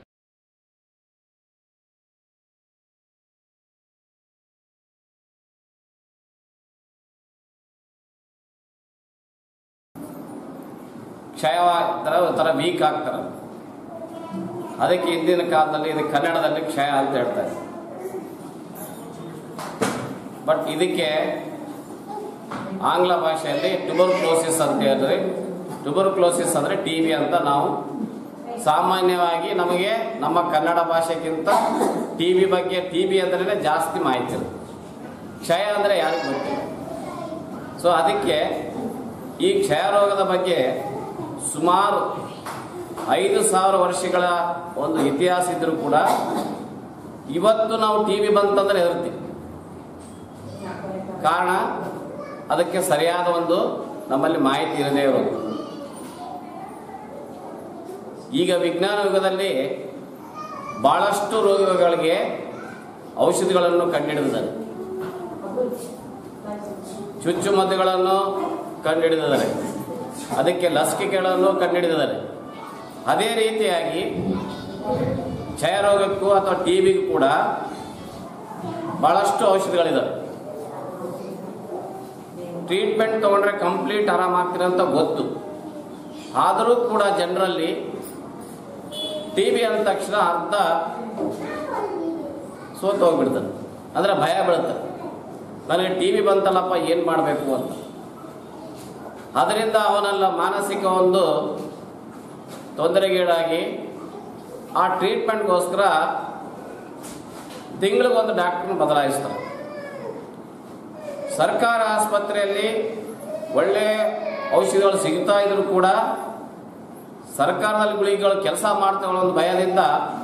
ಕ್ಷಯ ಥರ ಒಂಥರ ವೀಕ್ ಆಗ್ತಾರೆ ಅದಕ್ಕೆ ಹಿಂದಿನ ಕಾಲದಲ್ಲಿ ಇದು ಕನ್ನಡದಲ್ಲಿ ಕ್ಷಯ ಅಂತ ಹೇಳ್ತಾರೆ ಬಟ್ ಇದಕ್ಕೆ ಆಂಗ್ಲ ಭಾಷೆಯಲ್ಲಿ ಟ್ಯುಬರ್ಕ್ಲೋಸಿಸ್ ಅಂತ ಹೇಳಿದ್ರೆ ಟ್ಯುಬರ್ಕ್ಲೋಸಿಸ್ ಅಂದರೆ ಟಿ ಬಿ ಅಂತ ನಾವು ಸಾಮಾನ್ಯವಾಗಿ ನಮಗೆ ನಮ್ಮ ಕನ್ನಡ ಭಾಷೆಗಿಂತ ಟಿ ಬಿ ಬಗ್ಗೆ ಟಿ ಬಿ ಅಂದ್ರೆ ಜಾಸ್ತಿ ಮಾಹಿತಿ ಇರುತ್ತೆ ಕ್ಷಯ ಅಂದರೆ ಯಾರಿಗೆ ಗೊತ್ತಿಲ್ಲ ಸೊ ಅದಕ್ಕೆ ಈ ಕ್ಷಯ ರೋಗದ ಬಗ್ಗೆ ಸುಮಾರು ಐದು ಸಾವಿರ ವರ್ಷಗಳ ಒಂದು ಇತಿಹಾಸ ಇದ್ರೂ ಕೂಡ ಇವತ್ತು ನಾವು ಟಿ ವಿ ಬಂತಂದ್ರೆ ಹೆದರ್ತೀವಿ ಕಾರಣ ಅದಕ್ಕೆ ಸರಿಯಾದ ಒಂದು ನಮ್ಮಲ್ಲಿ ಮಾಹಿತಿ ಇರದೇ ಇರೋದು ಈಗ ವಿಜ್ಞಾನ ಯುಗದಲ್ಲಿ ಬಹಳಷ್ಟು ರೋಗಗಳಿಗೆ ಔಷಧಿಗಳನ್ನು ಕಂಡುಹಿಡಿದಿದ್ದಾರೆ ಚುಚ್ಚುಮದ್ದುಗಳನ್ನು ಕಂಡುಹಿಡಿದಿದ್ದಾರೆ ಅದಕ್ಕೆ ಲಸಿಕೆಗಳನ್ನು ಕಂಡುಹಿಡಿದಿದ್ದಾರೆ ಅದೇ ರೀತಿಯಾಗಿ ಕ್ಷಯರೋಗಕ್ಕೂ ಅಥವಾ ಟಿ ಬಿಗೂ ಕೂಡ ಬಹಳಷ್ಟು ಔಷಧಿಗಳಿದ್ದಾವೆ ಟ್ರೀಟ್ಮೆಂಟ್ ತಗೊಂಡ್ರೆ ಕಂಪ್ಲೀಟ್ ಆರಾಮಾಗ್ತೀರ ಅಂತ ಗೊತ್ತು ಆದರೂ ಕೂಡ ಜನರಲ್ಲಿ ಟಿ ಬಿ ಅಂದ ತಕ್ಷಣ ಅರ್ಧ ಸೋತು ಹೋಗ್ಬಿಡ್ತದೆ ಅಂದರೆ ಭಯ ಬೀಳುತ್ತೆ ನನಗೆ ಟಿ ವಿ ಬಂತಲ್ಲಪ್ಪ ಏನು ಮಾಡಬೇಕು ಅಂತ ಅದರಿಂದ ಅವನೆಲ್ಲ ಮಾನಸಿಕ ಒಂದು ತೊಂದರೆಗೀಡಾಗಿ ಆ ಟ್ರೀಟ್ಮೆಂಟ್ಗೋಸ್ಕರ ತಿಂಗಳಿಗೊಂದು ಡಾಕ್ಟ್ರನ್ನ ಬದಲಾಯಿಸ್ತಾರೆ ಸರ್ಕಾರ ಆಸ್ಪತ್ರೆಯಲ್ಲಿ ಒಳ್ಳೆ ಔಷಧಿಗಳು ಸಿಗ್ತಾ ಇದ್ರು ಕೂಡ ಸರ್ಕಾರದಲ್ಲಿ ಗುಳಿಗೆಗಳು ಕೆಲಸ ಮಾಡ್ತಾವೆ ಅನ್ನೋ ಒಂದು ಭಯದಿಂದ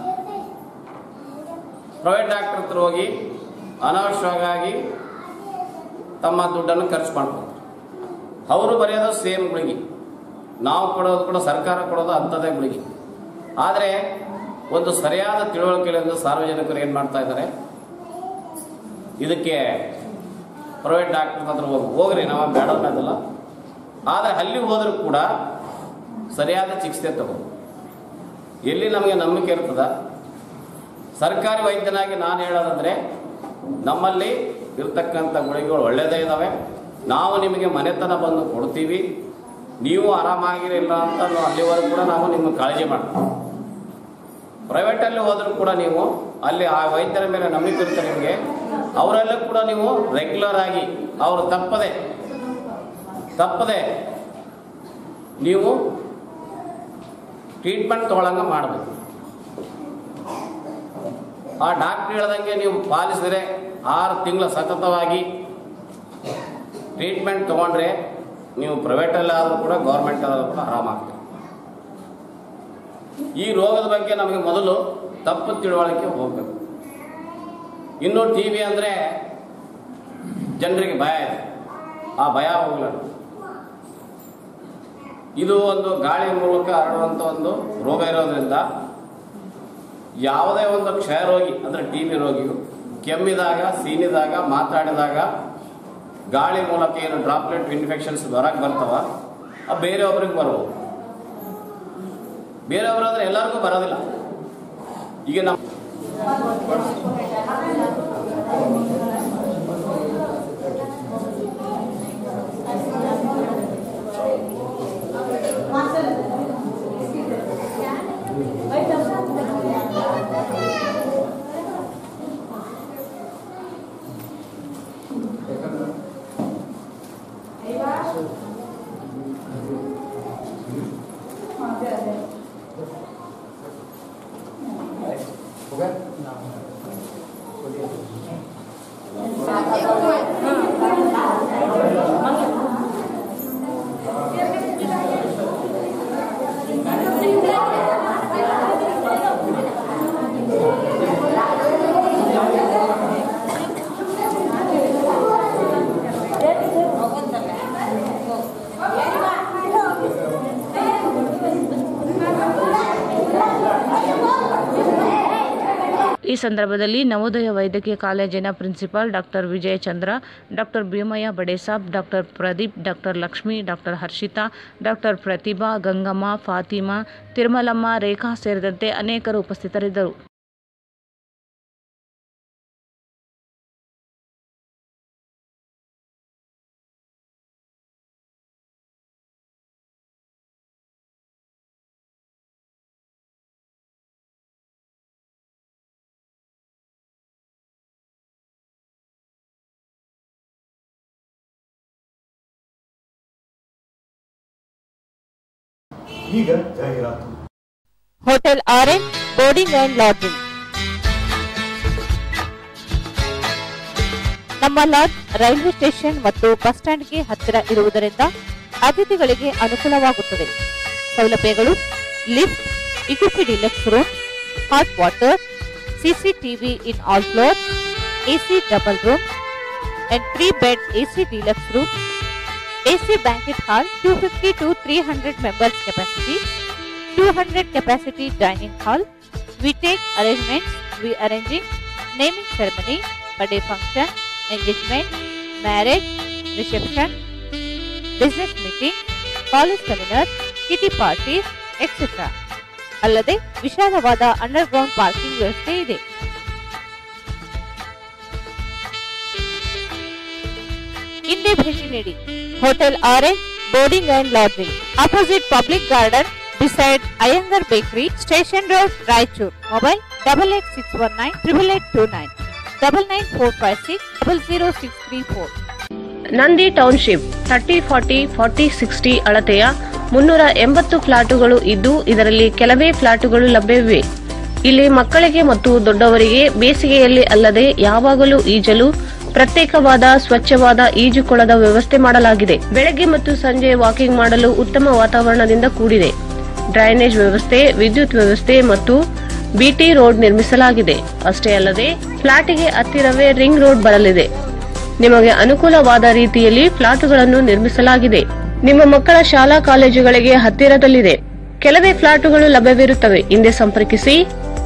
ಪ್ರೈವೇಟ್ ಡಾಕ್ಟರ್ ಹತ್ರ ಹೋಗಿ ಅನಾವಶ್ಯವಾಗಿ ತಮ್ಮ ದುಡ್ಡನ್ನು ಖರ್ಚು ಮಾಡ್ತಾರೆ ಅವರು ಬರೆಯೋದು ಸೇಮ್ ಗುಳಿಗೆ ನಾವು ಕೊಡೋದು ಕೂಡ ಸರ್ಕಾರ ಕೊಡೋದು ಅಂಥದ್ದೇ ಗುಳಿಗೆ ಆದರೆ ಒಂದು ಸರಿಯಾದ ತಿಳುವಳಿಕೆಯಿಂದ ಸಾರ್ವಜನಿಕರು ಏನು ಮಾಡ್ತಾ ಇದ್ದಾರೆ ಇದಕ್ಕೆ ಪ್ರೈವೇಟ್ ಡಾಕ್ಟರ್ ಹತ್ರ ಹೋಗಿ ಹೋಗ್ರಿ ನಾವು ಬೇಡ ಅನ್ನೋದಿಲ್ಲ ಆದರೆ ಅಲ್ಲಿ ಹೋದರೂ ಕೂಡ ಸರಿಯಾದ ಚಿಕಿತ್ಸೆ ತಗೋ ಎಲ್ಲಿ ನಮಗೆ ನಂಬಿಕೆ ಇರ್ತದ ಸರ್ಕಾರಿ ವೈದ್ಯನಾಗಿ ನಾನು ಹೇಳೋದಂದ್ರೆ ನಮ್ಮಲ್ಲಿ ಇರ್ತಕ್ಕಂಥ ಗುಳಿಗೆಗಳು ಒಳ್ಳೆಯದೇ ಇದ್ದಾವೆ ನಾವು ನಿಮಗೆ ಮನೆತನ ಬಂದು ಕೊಡ್ತೀವಿ ನೀವು ಆರಾಮಾಗಿರಿಲ್ಲ ಅಂತ ನಾವು ಅಲ್ಲಿವರೆಗೂ ಕೂಡ ನಾವು ನಿಮಗೆ ಕಾಳಜಿ ಮಾಡ್ತೀವಿ ಪ್ರೈವೇಟಲ್ಲಿ ಹೋದರೂ ಕೂಡ ನೀವು ಅಲ್ಲಿ ಆ ವೈದ್ಯರ ಮೇಲೆ ನಂಬಿಕೆ ಇರುತ್ತೆ ನಿಮಗೆ ಅವರಲ್ಲೂ ಕೂಡ ನೀವು ರೆಗ್ಯುಲರ್ ಆಗಿ ಅವರು ತಪ್ಪದೆ ತಪ್ಪದೆ ನೀವು ಟ್ರೀಟ್ಮೆಂಟ್ ತಗೊಳಂಗ ಮಾಡಬೇಕು ಆ ಡಾಕ್ಟರ್ ಹೇಳ್ದಂಗೆ ನೀವು ಪಾಲಿಸಿದ್ರೆ ಆರು ತಿಂಗಳ ಸತತವಾಗಿ ಟ್ರೀಟ್ಮೆಂಟ್ ತಗೊಂಡ್ರೆ ನೀವು ಪ್ರೈವೇಟಲ್ಲಿ ಆದರೂ ಕೂಡ ಗೌರ್ಮೆಂಟ್ ಆದರೂ ಕೂಡ ಆರಾಮಾಗ್ತದೆ ಈ ರೋಗದ ಬಗ್ಗೆ ನಮಗೆ ಮೊದಲು ತಪ್ಪು ತಿಳುವಳಿಕೆ ಹೋಗಬೇಕು ಇನ್ನು ಟಿ ವಿ ಅಂದರೆ ಜನರಿಗೆ ಭಯ ಇದೆ ಆ ಭಯ ಹೋಗಲ್ಲ ಇದು ಒಂದು ಗಾಳಿ ಮೂಲಕ ಹರಡುವಂಥ ಒಂದು ರೋಗ ಇರೋದ್ರಿಂದ ಯಾವುದೇ ಒಂದು ಕ್ಷಯ ರೋಗಿ ಅಂದರೆ ಟಿ ಬಿ ರೋಗಿಯು ಕೆಮ್ಮಿದಾಗ ಸೀನಿದಾಗ ಮಾತಾಡಿದಾಗ ಗಾಳಿ ಮೂಲಕ ಏನು ಡ್ರಾಪ್ಲೆಟ್ ಇನ್ಫೆಕ್ಷನ್ಸ್ ಹೊರಗೆ ಬರ್ತಾವ ಆ ಬೇರೆಯೊಬ್ಬರಿಗೆ ಬರ್ಬೋದು ಬೇರೆಯವರು ಅಂದ್ರೆ ಎಲ್ಲರಿಗೂ ಬರೋದಿಲ್ಲ ಈಗ ನಮ್ಮ ಈ ಸಂದರ್ಭದಲ್ಲಿ ನವೋದಯ ವೈದ್ಯಕೀಯ ಕಾಲೇಜಿನ principal doctor Vijayachandra doctor Bhimaiah Badesab doctor Pradeep doctor Lakshmi doctor Harshita doctor Prathibha Gangamma Fatima Thirumalamma Rekha ಸೇರಿದಂತೆ ಅನೇಕರು ಉಪಸ್ಥಿತರಿದ್ದರು ಈಗ ಜಾಹೀರಾತು hotel orange boarding and lodging ನಮ್ಮ ಲಾಡ್ಜ್ ರೈಲ್ವೆ ಸ್ಟೇಷನ್ ಮತ್ತು ಬಸ್ ಸ್ಟ್ಯಾಂಡ್ಗೆ ಹತ್ತಿರ ಇರುವುದರಿಂದ ಅತಿಥಿಗಳಿಗೆ ಅನುಕೂಲವಾಗುತ್ತದೆ ಸೌಲಭ್ಯಗಳು lift equipped deluxe room hot water CCTV in all floor AC double room and three bed AC deluxe room AC banquet hall 250 to 300 members capacity, 200 capacity dining hall. We take arrangements, we arranging naming ceremony, birthday function, engagement, marriage, reception, business meeting, college seminars, kitty parties, etc. ಅಲ್ಲದೆ ವಿಶಾಲವಾದ underground parking ವ್ಯವಸ್ಥೆ ಇದೆ ಹಿಂದೆ ಭೇಟಿ ನೀಡಿ hotel orange boarding and lodging opposite public garden beside Iyengar bakery station road Raichur mobile double eight six one nine triple eight two nine double nine four five six double zero six three four Nandi township thirty forty forty sixty ಅಳತೆಯ ಮುನ್ನೂರ ಎಂಬತ್ತು ಫ್ಲಾಟುಗಳು ಇದ್ದು ಇದರಲ್ಲಿ ಕೆಲವೇ ಫ್ಲಾಟುಗಳು ಲಭ್ಯವಿವೆ ಇಲ್ಲಿ ಮಕ್ಕಳಿಗೆ ಮತ್ತು ದೊಡ್ಡವರಿಗೆ ಬೇಸಿಗೆಯಲ್ಲಿ ಅಲ್ಲದೆ ಯಾವಾಗಲೂ ಈಜಲು ಪ್ರತ್ಯೇಕವಾದ ಸ್ವಚ್ಛವಾದ ಈಜುಕೊಳದ ವ್ಯವಸ್ಥೆ ಮಾಡಲಾಗಿದೆ ಬೆಳಗ್ಗೆ ಮತ್ತು ಸಂಜೆ ವಾಕಿಂಗ್ ಮಾಡಲು ಉತ್ತಮ ವಾತಾವರಣದಿಂದ ಕೂಡಿದೆ ಡ್ರೈನೇಜ್ ವ್ಯವಸ್ಥೆ ವಿದ್ಯುತ್ ವ್ಯವಸ್ಥೆ ಮತ್ತು ಬಿಟಿ ರೋಡ್ ನಿರ್ಮಿಸಲಾಗಿದೆ ಅಷ್ಟೇ ಅಲ್ಲದೆ ಫ್ಲಾಟಿಗೆ ಹತ್ತಿರವೇ ರಿಂಗ್ ರೋಡ್ ಬರಲಿದೆ ನಿಮಗೆ ಅನುಕೂಲವಾದ ರೀತಿಯಲ್ಲಿ ಫ್ಲಾಟುಗಳನ್ನು ನಿರ್ಮಿಸಲಾಗಿದೆ ನಿಮ್ಮ ಮಕ್ಕಳ ಶಾಲಾ ಕಾಲೇಜುಗಳಿಗೆ ಹತ್ತಿರದಲ್ಲಿದೆ ಕೆಲವೇ ಫ್ಲಾಟುಗಳು ಲಭ್ಯವಿರುತ್ತವೆ ಹಿಂದೆ ಸಂಪರ್ಕಿಸಿ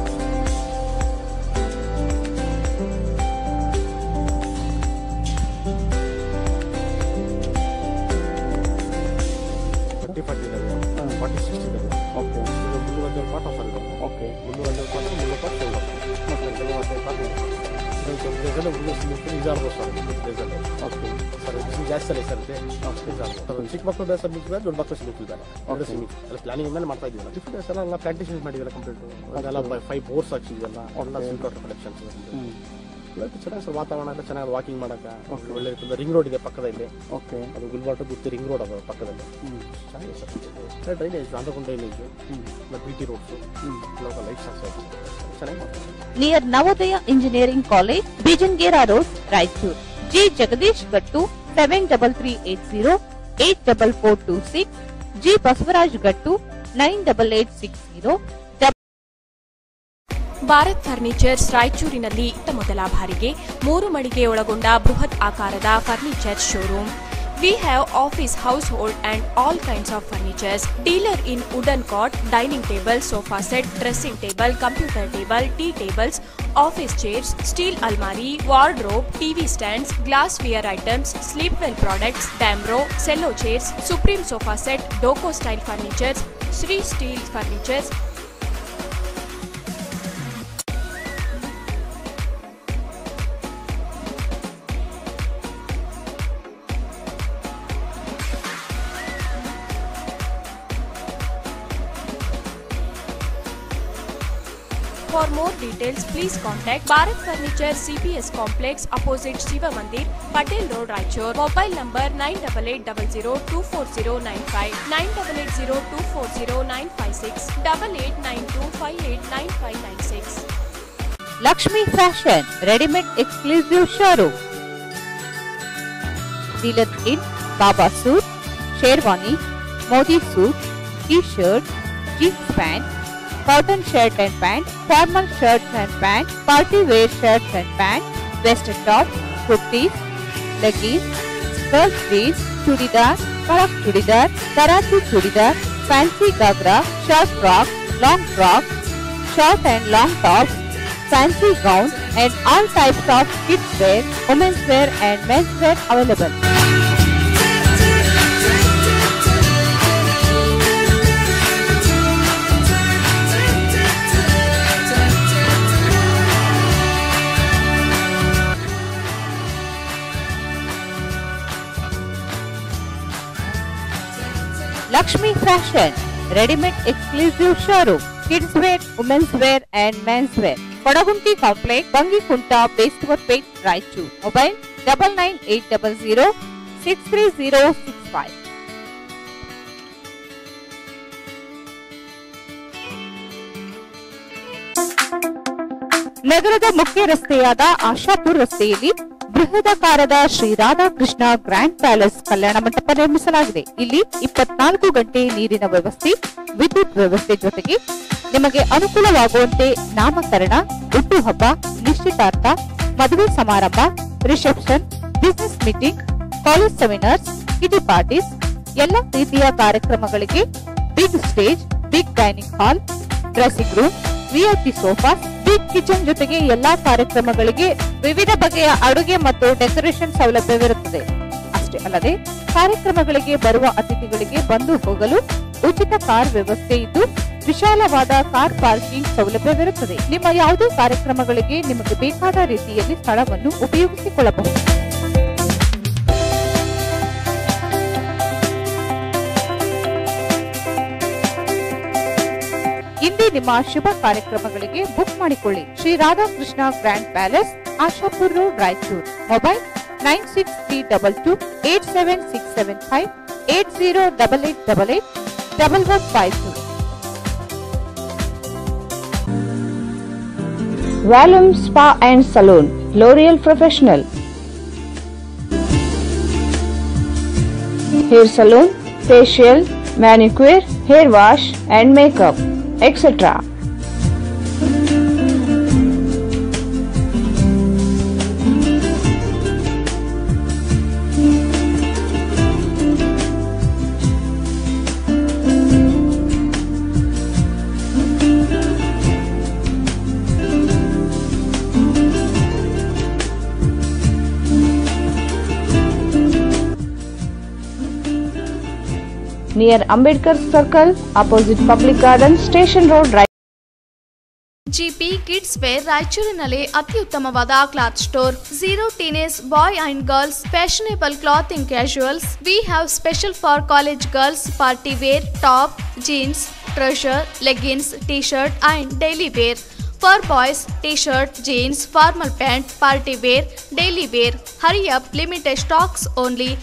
ಫಾರ್ಟಿ ಫಾರ್ಟಿ ಇದ್ದಾವೆ ಫಾರ್ಟಿ ಸಿಕ್ಸ್ ಇದ್ದಾವೆ ಓಕೆ ಮುನ್ನೂರ ಹದಿನೇಳು ಪಾಟ್ ಆಫರ್ ಇದೆ ಓಕೆ ಮುನ್ನೂರ ಹದಿನೇಳು ಪಾಟ್ ಮುನ್ನೂರು ಪಾಟ್ ಸೇಲ್ ಓಕೆ ಪಾಟ್ ಡೀಸೆಲ್ ಮುನ್ನೂರು ಇಜಾರ್ ಸರ್ ಡೀಸೆಲ್ ಓಕೆ ಸರ್ ಬಿಸಿ ಜಾಸ್ತಿ ಅಲ್ಲ ಸರ್ ಇದೆ ಸರ್ ಚಿಕ್ಕ ಮಕ್ಕಳು ಬೇಸ ಮಿಕ್ಕಿದ್ದಾರೆ ದೊಡ್ಡ ಮಕ್ಕಳು ಮಿಕ್ಕಿದ್ದಾರೆ ಎರಡು ಸಿಮಿಕ್ ಎಲ್ಲ ಪ್ಲಾನಿಂಗ್ ಮೇಲೆ ಮಾಡ್ತಾ ಇದೀವಲ್ಲ ಡಿಫ್ರೆಂಟ್ ಡೇಸ್ ಎಲ್ಲ ಪ್ಲಾಂಟೇಷನ್ ಮಾಡಿದ್ದೀವಿ ಕಂಪ್ಲೀಟ್ ಅದೆಲ್ಲ ಫೈವ್ ಬೋರ್ಸ್ ಹಾಕ್ಸಿದ್ವಲ್ಲ ಎಲ್ಲ ಸಿಲ್ಕ್ ವಾಟರ್ ಕಲೆಕ್ಷನ್ಸ್ ಇವತ್ತು ಚೆನ್ನಾಗಿ ಸರ್ ವಾತಾವರಣ ಎಲ್ಲ ಚೆನ್ನಾಗಿ ವಾಕಿಂಗ್ ಮಾಡಕ್ಕೆ ಒಳ್ಳೆ ರೀತಿಯಿಂದ ರಿಂಗ್ ರೋಡ್ ಇದೆ ಪಕ್ಕದಲ್ಲಿ ಓಕೆ ಅದು ಗುಲ್ಬರ್ಗ ಗುತ್ತಿ ರಿಂಗ್ ರೋಡ್ ಅದು ಪಕ್ಕದಲ್ಲಿ ಚೆನ್ನಾಗಿದೆ ಸರ್ ಡ್ರೈನೇಜ್ ಆಂಧ್ರಕೊಂಡ drainage B T roads local lights ಹಾಕ್ಸೋದು ಚೆನ್ನಾಗಿ ಮಾಡ್ತಾರೆ near Navodaya engineering college Bijangera road Raichur G Jagadish Gattu seven double three eight zero eight double four two six G Basavaraj Gattu nine double eight six zero Bharat furnitures ರಾಯಚೂರಿನಲ್ಲಿ ಇತ್ತ ಮೊದಲ ಬಾರಿಗೆ ಮೂರು ಮಳಿಗೆ ಒಳಗೊಂಡ ಬೃಹತ್ ಆಕಾರದ furniture showroom we have office household and all kinds of furnitures dealer in wooden cot dining table sofa set dressing table computer table tea tables office chairs steel ಅಲ್ಮಾರಿ wardrobe TV stands glassware items Sleepwell products Damro Cello chairs Supreme sofa set ಡೋಕೋ style furnitures Shri steel furnitures For more details, please contact Bharat Furniture CPS Complex opposite Shiva Mandir, Patel Road, Raichur. Mobile number 9880240959, 9880240956, 8892589596. Lakshmi fashion readymade exclusive showroom dealer in Baba suit sherwani Modi suit T shirt jeans pant cotton shirt and pant formal shirts and pant party wear shirts and pant western top kurtis leggings, skirt jeans, churidar ಕಳಕ್ churidar Karachi churidar fancy ghagra short frock long frock short and long top fancy gown and all types of kids wear, women's wear and men's wear available. Lakshmi Fashion, ready-made exclusive showroom, kids wear, women's wear and men's wear. Kodagunti Complex, Bangikunta, Bestwapet, Raichu. Mobile double nine eight double zero six three zero six five. ನಗರದ ಮುಖ್ಯ ರಸ್ತೆಯಾದ ಆಶಾಪುರ್ ರಸ್ತೆಯಲ್ಲಿ ಬೃಹದಾಕಾರದ Shri Radhakrishna grand palace ಕಲ್ಯಾಣ ಮಂಟಪ ನಿರ್ಮಿಸಲಾಗಿದೆ ಇಲ್ಲಿ ಇಪ್ಪತ್ನಾಲ್ಕು ಗಂಟೆ ನೀರಿನ ವ್ಯವಸ್ಥೆ ವಿದ್ಯುತ್ ವ್ಯವಸ್ಥೆ ಜೊತೆಗೆ ನಿಮಗೆ ಅನುಕೂಲವಾಗುವಂತೆ ನಾಮಕರಣ ಹುಟ್ಟುಹಬ್ಬ ನಿಶ್ಚಿತಾರ್ಥ ಮದುವೆ ಸಮಾರಂಭ reception business meeting college seminars kitty parties ಎಲ್ಲ ರೀತಿಯ ಕಾರ್ಯಕ್ರಮಗಳಿಗೆ big stage big dining hall dressing room VIP sofa big kitchen ಜೊತೆಗೆ ಎಲ್ಲಾ ಕಾರ್ಯಕ್ರಮಗಳಿಗೆ ವಿವಿಧ ಬಗೆಯ ಅಡುಗೆ ಮತ್ತು ಡೆಕೋರೇಷನ್ ಸೌಲಭ್ಯವಿರುತ್ತದೆ ಅಷ್ಟೇ ಅಲ್ಲದೆ ಕಾರ್ಯಕ್ರಮಗಳಿಗೆ ಬರುವ ಅತಿಥಿಗಳಿಗೆ ಬಂದು ಹೋಗಲು ಉಚಿತ ಕಾರ್ ವ್ಯವಸ್ಥೆ ಇದ್ದು ವಿಶಾಲವಾದ ಕಾರ್ ಪಾರ್ಕಿಂಗ್ ಸೌಲಭ್ಯವಿರುತ್ತದೆ ನಿಮ್ಮ ಯಾವುದೇ ಕಾರ್ಯಕ್ರಮಗಳಿಗೆ ನಿಮಗೆ ಬೇಕಾದ ರೀತಿಯಲ್ಲಿ ಸ್ಥಳವನ್ನು ಉಪಯೋಗಿಸಿಕೊಳ್ಳಬಹುದು ಇಂದೇ ನಿಮ್ಮ ಶುಭ ಕಾರ್ಯಕ್ರಮಗಳಿಗೆ ಬುಕ್ ಮಾಡಿಕೊಳ್ಳಿ Shri Radhakrishna grand palace Ashapur road Raichur mobile nine six three double two eight seven six seven five eight zero double eight double eight double one five two Valum Spa and Salon, L'Oreal Professional. Hair salon, facial, manicure, hair wash and makeup, etc. Near Ambedkar Circle, opposite Public Garden, Station Road, right. GP kids wear ರಾಯಚೂರಿನಲ್ಲಿ ಅತ್ಯುತ್ತಮವಾದ cloth store zero teenage boy and girls fashionable clothing casuals we have special for college girls party wear top jeans trouser leggings T shirt and daily wear for boys T shirt jeans formal pant party wear daily wear hurry up limited stocks only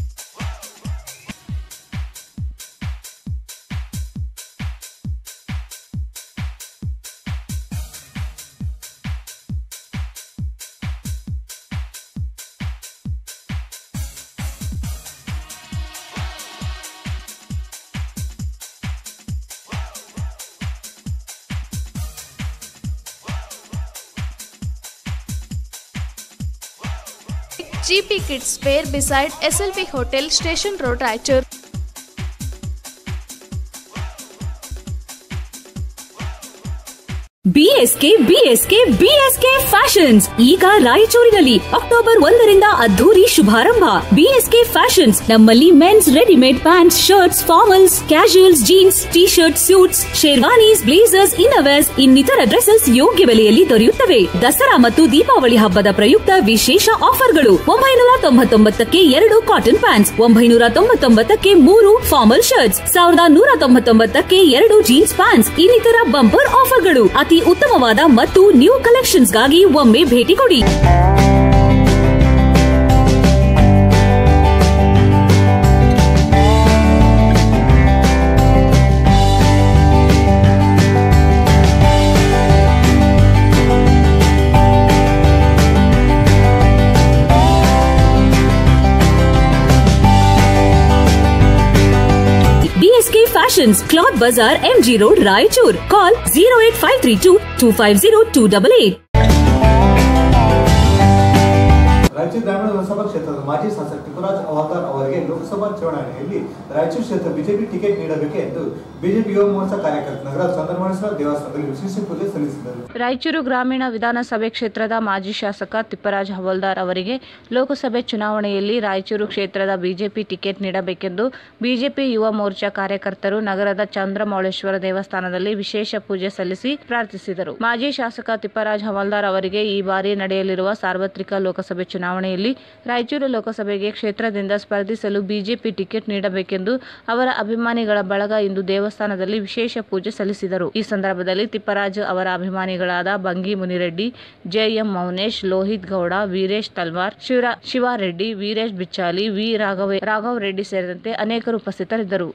GP Kids Fair beside SLV Hotel Station Road Raichur. BSK BSK BSK fashions ಈಗ ರಾಯಚೂರಿನಲ್ಲಿ October ಒಂದರಿಂದ ಅದ್ದೂರಿ ಶುಭಾರಂಭ BSK fashions ನಮ್ಮಲ್ಲಿ mens readymade pants shirts formals casuals jeans T shirt suits sherwanis blazers innerwears ಇನ್ನಿತರ dresses ಯೋಗ್ಯ ಬೆಲೆಯಲ್ಲಿ ದೊರೆಯುತ್ತವೆ ದಸರಾ ಮತ್ತು ದೀಪಾವಳಿ ಹಬ್ಬದ ಪ್ರಯುಕ್ತ ವಿಶೇಷ ಆಫರ್ಗಳು ಒಂಬೈನೂರ ತೊಂಬತ್ತೊಂಬತ್ತಕ್ಕೆ ಎರಡು ಕಾಟನ್ ಪ್ಯಾಂಟ್ಸ್ ಒಂಬೈನೂರ ತೊಂಬತ್ತೊಂಬತ್ತಕ್ಕೆ ಮೂರು ಫಾರ್ಮಲ್ ಶರ್ಟ್ಸ್ ಸಾವಿರದ ನೂರ ತೊಂಬತ್ತೊಂಬತ್ತಕ್ಕೆ ಎರಡು ಜೀನ್ಸ್ ಪ್ಯಾಂಟ್ಸ್ ಇನ್ನಿತರ ಬಂಪರ್ ಆಫರ್ಗಳು ಅತಿ ಉತ್ತಮವಾದ ಮತ್ತು ನ್ಯೂ ಕಲೆಕ್ಷನ್ಸ್ಗಾಗಿ ಒಮ್ಮೆ ಭೇಟಿ ಕೊಡಿ BSK fashions cloth Bazaar MG road Raichur call zero eight five three two two five zero two double eight Raichur ಗ್ರಾಮೀಣ ಲೋಕಸಭಾ ಕ್ಷೇತ್ರದ ಮಾಜಿ ಶಾಸಕ ಟಿಪ್ಪರಾಜ್ ಅವತಾರ್ ಅವರಿಗೆ ಲೋಕಸಭಾ ಚುನಾವಣೆಯಲ್ಲಿ ರಾಯಚೂರು ಕ್ಷೇತ್ರ ಬಿಜೆಪಿ ಟಿಕೆಟ್ ನೀಡಬೇಕೆ ಎಂದು ಬಿಜೆಪಿ ಯುವ ಮೋರ್ಚಾ ಕಾರ್ಯಕರ್ತ ನಗರ ಚಂದ್ರಮಣೇಶ್ವರ ದೇವಸ್ಥಾನದಲ್ಲಿ ವಿಶೇಷ ಪೂಜೆ ಸಲ್ಲಿಸಿದರು ರಾಯಚೂರು ಗ್ರಾಮೀಣ ವಿಧಾನಸಭೆ ಕ್ಷೇತ್ರದ ಮಾಜಿ ಶಾಸಕ ತಿಪ್ಪರಾಜ್ ಹವಲ್ದಾರ್ ಅವರಿಗೆ ಲೋಕಸಭೆ ಚುನಾವಣೆಯಲ್ಲಿ ರಾಯಚೂರು ಕ್ಷೇತ್ರದ ಬಿಜೆಪಿ ಟಿಕೆಟ್ ನೀಡಬೇಕೆಂದು ಬಿಜೆಪಿ ಯುವ ಮೋರ್ಚಾ ಕಾರ್ಯಕರ್ತರು ನಗರದ ಚಂದ್ರಮೌಳೇಶ್ವರ ದೇವಸ್ಥಾನದಲ್ಲಿ ವಿಶೇಷ ಪೂಜೆ ಸಲ್ಲಿಸಿ ಪ್ರಾರ್ಥಿಸಿದರು ಮಾಜಿ ಶಾಸಕ ತಿಪ್ಪರಾಜ್ ಹವಲ್ದಾರ್ ಅವರಿಗೆ ಈ ಬಾರಿ ನಡೆಯಲಿರುವ ಸಾರ್ವತ್ರಿಕ ಲೋಕಸಭೆ ಚುನಾವಣೆಯಲ್ಲಿ ರಾಯಚೂರು ಲೋಕಸಭೆಗೆ ಕ್ಷೇತ್ರದಿಂದ ಸ್ಪರ್ಧಿಸಲು ಬಿಜೆಪಿ ಟಿಕೆಟ್ ನೀಡಬೇಕೆಂದು ಅವರ ಅಭಿಮಾನಿಗಳ ಬಳಗ ಇಂದು ದೇವಸ್ಥಾನದಲ್ಲಿ ವಿಶೇಷ ಪೂಜೆ ಸಲ್ಲಿಸಿದರು ಈ ಸಂದರ್ಭದಲ್ಲಿ ತಿಪ್ಪರಾಜ್ ಅವರ ಅಭಿಮಾನಿಗಳಾದ ಬಂಗಿ ಮುನಿರೆಡ್ಡಿ ಜೆಎಂ ಮೌನೇಶ್ ಲೋಹಿತ್ ಗೌಡ ವೀರೇಶ್ ತಲ್ವಾರ್ ಶಿವರಾ ಶಿವಾರೆಡ್ಡಿ ವೀರೇಶ್ ಬಿಚ್ಚಾಲಿ ವಿ ರಾಘವ ರಾಘವ್ ರೆಡ್ಡಿ ಸೇರಿದಂತೆ ಅನೇಕರು ಉಪಸ್ಥಿತರಿದ್ದರು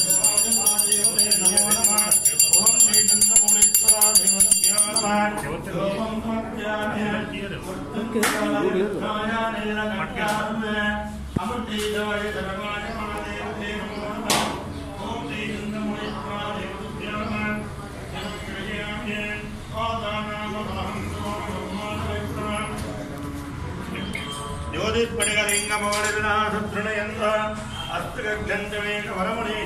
ದೇವತೆ ಜ್ಯೋತಿಷ್ಪಡಿಗಲಿಂಗಮವಳಿವಿನಾಶತೃಣಯಂತ ಅಸ್ತಗಂಧವೇಕ ವರಮುನೀಶ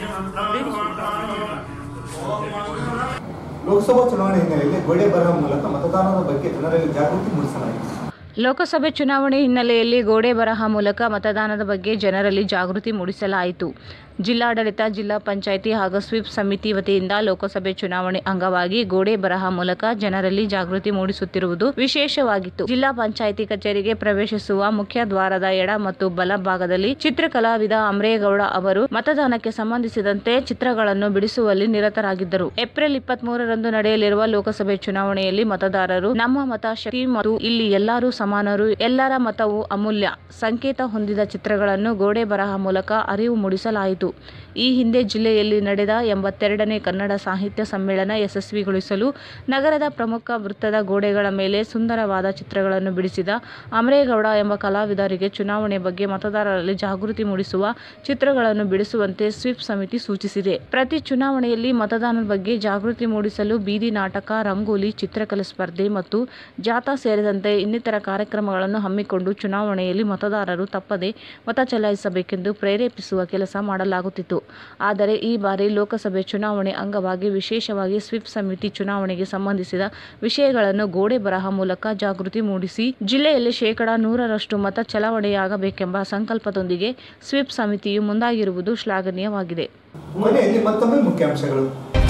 ಲೋಕಸಭಾ ಚುನಾವಣೆ ಹಿನ್ನೆಲೆಯಲ್ಲಿ ಗೋಡೆ ಬರಹ ಮೂಲಕ ಮತದಾನದ ಬಗ್ಗೆ ಜನರಲ್ಲಿ ಜಾಗೃತಿ ಮೂಡಿಸಲಾಗಿದೆ ಲೋಕಸಭೆ ಚುನಾವಣೆ ಹಿನ್ನೆಲೆಯಲ್ಲಿ ಗೋಡೆ ಬರಹ ಮೂಲಕ ಮತದಾನದ ಬಗ್ಗೆ ಜನರಲ್ಲಿ ಜಾಗೃತಿ ಮೂಡಿಸಲಾಯಿತು ಜಿಲ್ಲಾಡಳಿತ ಜಿಲ್ಲಾ ಪಂಚಾಯಿತಿ ಹಾಗೂ ಸ್ವೀಪ್ ಸಮಿತಿ ವತಿಯಿಂದ ಲೋಕಸಭೆ ಚುನಾವಣೆ ಅಂಗವಾಗಿ ಗೋಡೆ ಬರಹ ಮೂಲಕ ಜನರಲ್ಲಿ ಜಾಗೃತಿ ಮೂಡಿಸುತ್ತಿರುವುದು ವಿಶೇಷವಾಗಿತ್ತು ಜಿಲ್ಲಾ ಪಂಚಾಯಿತಿ ಕಚೇರಿಗೆ ಪ್ರವೇಶಿಸುವ ಮುಖ್ಯ ದ್ವಾರದ ಎಡ ಮತ್ತು ಬಲ ಭಾಗದಲ್ಲಿ ಚಿತ್ರಕಲಾವಿದ ಅಮ್ರೇಗೌಡ ಅವರು ಮತದಾನಕ್ಕೆ ಸಂಬಂಧಿಸಿದಂತೆ ಚಿತ್ರಗಳನ್ನು ಬಿಡಿಸುವಲ್ಲಿ ನಿರತರಾಗಿದ್ದರು ಏಪ್ರಿಲ್ ಇಪ್ಪತ್ತ್ ಮೂರರಂದು ನಡೆಯಲಿರುವ ಲೋಕಸಭೆ ಚುನಾವಣೆಯಲ್ಲಿ ಮತದಾರರು ನಮ್ಮ ಮತ ಶಕ್ತಿ ಮತ್ತು ಇಲ್ಲಿ ಎಲ್ಲರೂ ಸಮಾನರು ಎಲ್ಲರ ಮತವು ಅಮೂಲ್ಯ ಸಂಕೇತ ಹೊಂದಿದ ಚಿತ್ರಗಳನ್ನು ಗೋಡೆ ಬರಹ ಮೂಲಕ ಅರಿವು ಮೂಡಿಸಲಾಯಿತು ಈ ಹಿಂದೆ ಜಿಲ್ಲೆಯಲ್ಲಿ ನಡೆದ ಎಂಬತ್ತೆರಡನೇ ಕನ್ನಡ ಸಾಹಿತ್ಯ ಸಮ್ಮೇಳನ ಯಶಸ್ವಿಗೊಳಿಸಲು ನಗರದ ಪ್ರಮುಖ ವೃತ್ತದ ಗೋಡೆಗಳ ಮೇಲೆ ಸುಂದರವಾದ ಚಿತ್ರಗಳನ್ನು ಬಿಡಿಸಿದ ಅಮರೇಗೌಡ ಎಂಬ ಕಲಾವಿದರಿಗೆ ಚುನಾವಣೆ ಬಗ್ಗೆ ಮತದಾರರಲ್ಲಿ ಜಾಗೃತಿ ಮೂಡಿಸುವ ಚಿತ್ರಗಳನ್ನು ಬಿಡಿಸುವಂತೆ ಸ್ವೀಪ್ ಸಮಿತಿ ಸೂಚಿಸಿದೆ ಪ್ರತಿ ಚುನಾವಣೆಯಲ್ಲಿ ಮತದಾನದ ಬಗ್ಗೆ ಜಾಗೃತಿ ಮೂಡಿಸಲು ಬೀದಿ ನಾಟಕ ರಂಗೋಲಿ ಚಿತ್ರಕಲೆ ಸ್ಪರ್ಧೆ ಮತ್ತು ಜಾಥಾ ಸೇರಿದಂತೆ ಇನ್ನಿತರ ಕಾರ್ಯಕ್ರಮಗಳನ್ನು ಹಮ್ಮಿಕೊಂಡು ಚುನಾವಣೆಯಲ್ಲಿ ಮತದಾರರು ತಪ್ಪದೆ ಮತ ಚಲಾಯಿಸಬೇಕೆಂದು ಪ್ರೇರೇಪಿಸುವ ಕೆಲಸ ಮಾಡಲಾಗುತ್ತಿತ್ತು ಆದರೆ ಈ ಬಾರಿ ಲೋಕಸಭೆ ಚುನಾವಣೆ ಅಂಗವಾಗಿ ವಿಶೇಷವಾಗಿ ಸ್ವಿಪ್ ಸಮಿತಿ ಚುನಾವಣೆಗೆ ಸಂಬಂಧಿಸಿದ ವಿಷಯಗಳನ್ನು ಗೋಡೆ ಬರಹ ಮೂಲಕ ಜಾಗೃತಿ ಮೂಡಿಸಿ ಜಿಲ್ಲೆಯಲ್ಲಿ ಶೇಕಡಾ ನೂರರಷ್ಟು ಮತ ಚಲಾವಣೆಯಾಗಬೇಕೆಂಬ ಸಂಕಲ್ಪದೊಂದಿಗೆ ಸ್ವಿಪ್ ಸಮಿತಿಯು ಮುಂದಾಗಿರುವುದು ಶ್ಲಾಘನೀಯವಾಗಿದೆ ಕೊನೆಯಲ್ಲಿ ಮತ್ತೊಮ್ಮೆ ಮುಖ್ಯಾಂಶಗಳು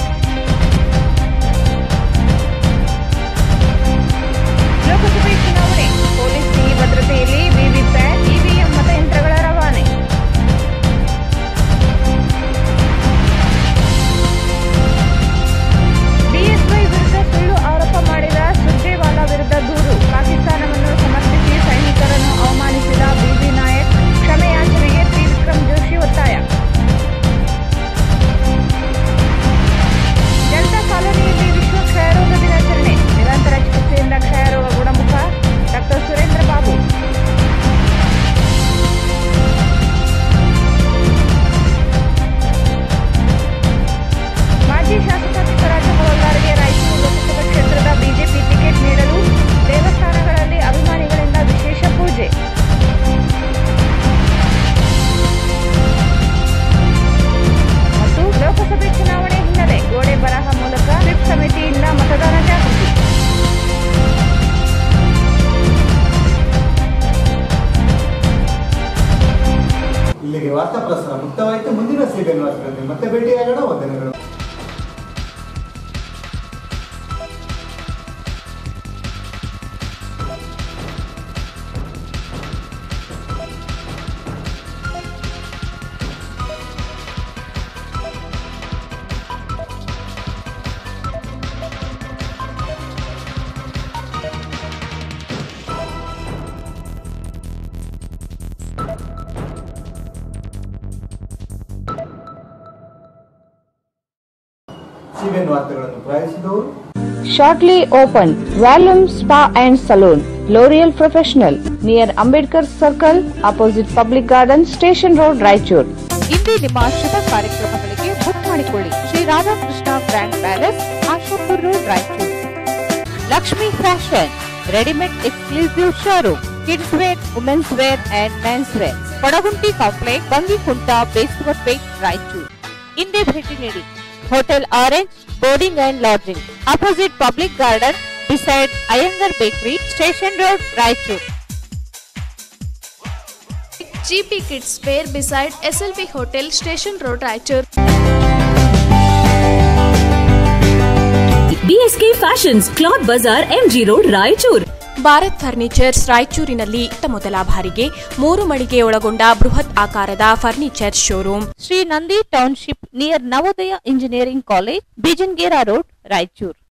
ಲೋಕಸಭೆ ಚುನಾವಣೆ ಪೊಲೀಸ್ ಬಿಗಿ ಭದ್ರತೆಯಲ್ಲಿ ವಿವಿಪ್ಯಾಟ್ ಇವಿಎಂ ಮತಯಂತ್ರಗಳ ರವಾನೆ ಬಿಎಸ್ವೈ ವಿರುದ್ಧ ಸುಳ್ಳು ಆರೋಪ ಮಾಡಿದ ಸುರ್ಜೇವಾಲಾ ವಿರುದ್ಧ ದೂರು ಪಾಕಿಸ್ತಾನವನ್ನು ಸಮರ್ಥಿಸಿ ಸೈನಿಕರನ್ನು ಅವಮಾನಿಸಿದ ಬಿಬಿ ನಾಯಕ್ ಕ್ಷಮೆಯಾಚನೆಗೆ ತ್ರಿವಿಕ್ರಮ್ ಜೋಶಿ ಒತ್ತಾಯ ಡೆಲ್ಟಾ ಕಾಲೋನಿಯಲ್ಲಿ ವಿಶ್ವ ಕ್ಷಯರೋಗ ದಿನಾಚರಣೆ ನಿರಂತರ ಚಿಕಿತ್ಸೆಯಿಂದ ಕ್ಷಯರೋಗ ಗುಣಮುಖ ಡಾಕ್ಟರ್ ಸುರೇಂದ್ರ ಬಾಬು ಮಾಜಿ ಶಾಸಕ ಚಿಕ್ಕರಾಜ ಹೊಳಗಾರಿಗೆ ರಾಯಚೂರು ಲೋಕಸಭಾ ಕ್ಷೇತ್ರದ ಬಿಜೆಪಿ ಟಿಕೆಟ್ ನೀಡಲು ದೇವಸ್ಥಾನಗಳಲ್ಲಿ ಅಭಿಮಾನಿಗಳಿಂದ ವಿಶೇಷ ಪೂಜೆ ಮತ್ತು ಲೋಕಸಭೆ ಚುನಾವಣೆ ಹಿನ್ನೆಲೆ ಗೋಡೆ ಬರಹ ಮೂಲಕ ವಿಪ್ ಸಮಿತಿಯಿಂದ ಮತದಾನ ಜಾಗೃತಿ ಇಲ್ಲಿಗೆ ವಾರ್ತಾ ಪ್ರಸಾರ ಮುಕ್ತವಾಯಿತು ಮುಂದಿನ ಸೇವೆ ವಾರ್ತೆಗಳಲ್ಲಿ ಮತ್ತೆ ಭೇಟಿಯಾಗೋಣ ವಂದನೆಗಳು ಸಿಬಿಎನ್ ವಾರ್ತೆಗಳನ್ನು ಪ್ರಾಯಿಸಿದವರು Shortly open Volume Spa and Saloon, L'Oreal Professional, near Ambedkar Circle, opposite Public Garden, Station Road, Raichur. ಇಂದೇ ನಿಮ್ಮ ಶುಭ ಕಾರ್ಯಕ್ರಮಗಳಿಗೆ ಬುಕ್ ಮಾಡಿಕೊಳ್ಳಿ Shri Radhakrishna grand palace Ashapur road Raichur Lakshmi fashion readymade exclusive showroom kids wear womens wear and mens wear Kodagunti complex Bangikunta Beswar Pet Raichur ಇಂದೇ ಭೇಟಿ ನೀಡಿ hotel orange boarding and lodging opposite public garden beside Iyengar bakery station road Raichur GP Kids Fair beside SLV Hotel, Station Road, Raichur. BSK fashions cloth Bazaar MG road Raichur Bharat furnitures ರಾಯಚೂರಿನಲ್ಲಿ ಇತ್ತ ಮೊದಲ ಬಾರಿಗೆ ಮೂರು ಮಳಿಗೆ ಒಳಗೊಂಡ ಬೃಹತ್ ಆಕಾರದ furniture showroom Shri Nandi township near Navodaya engineering college Bijangera road Raichur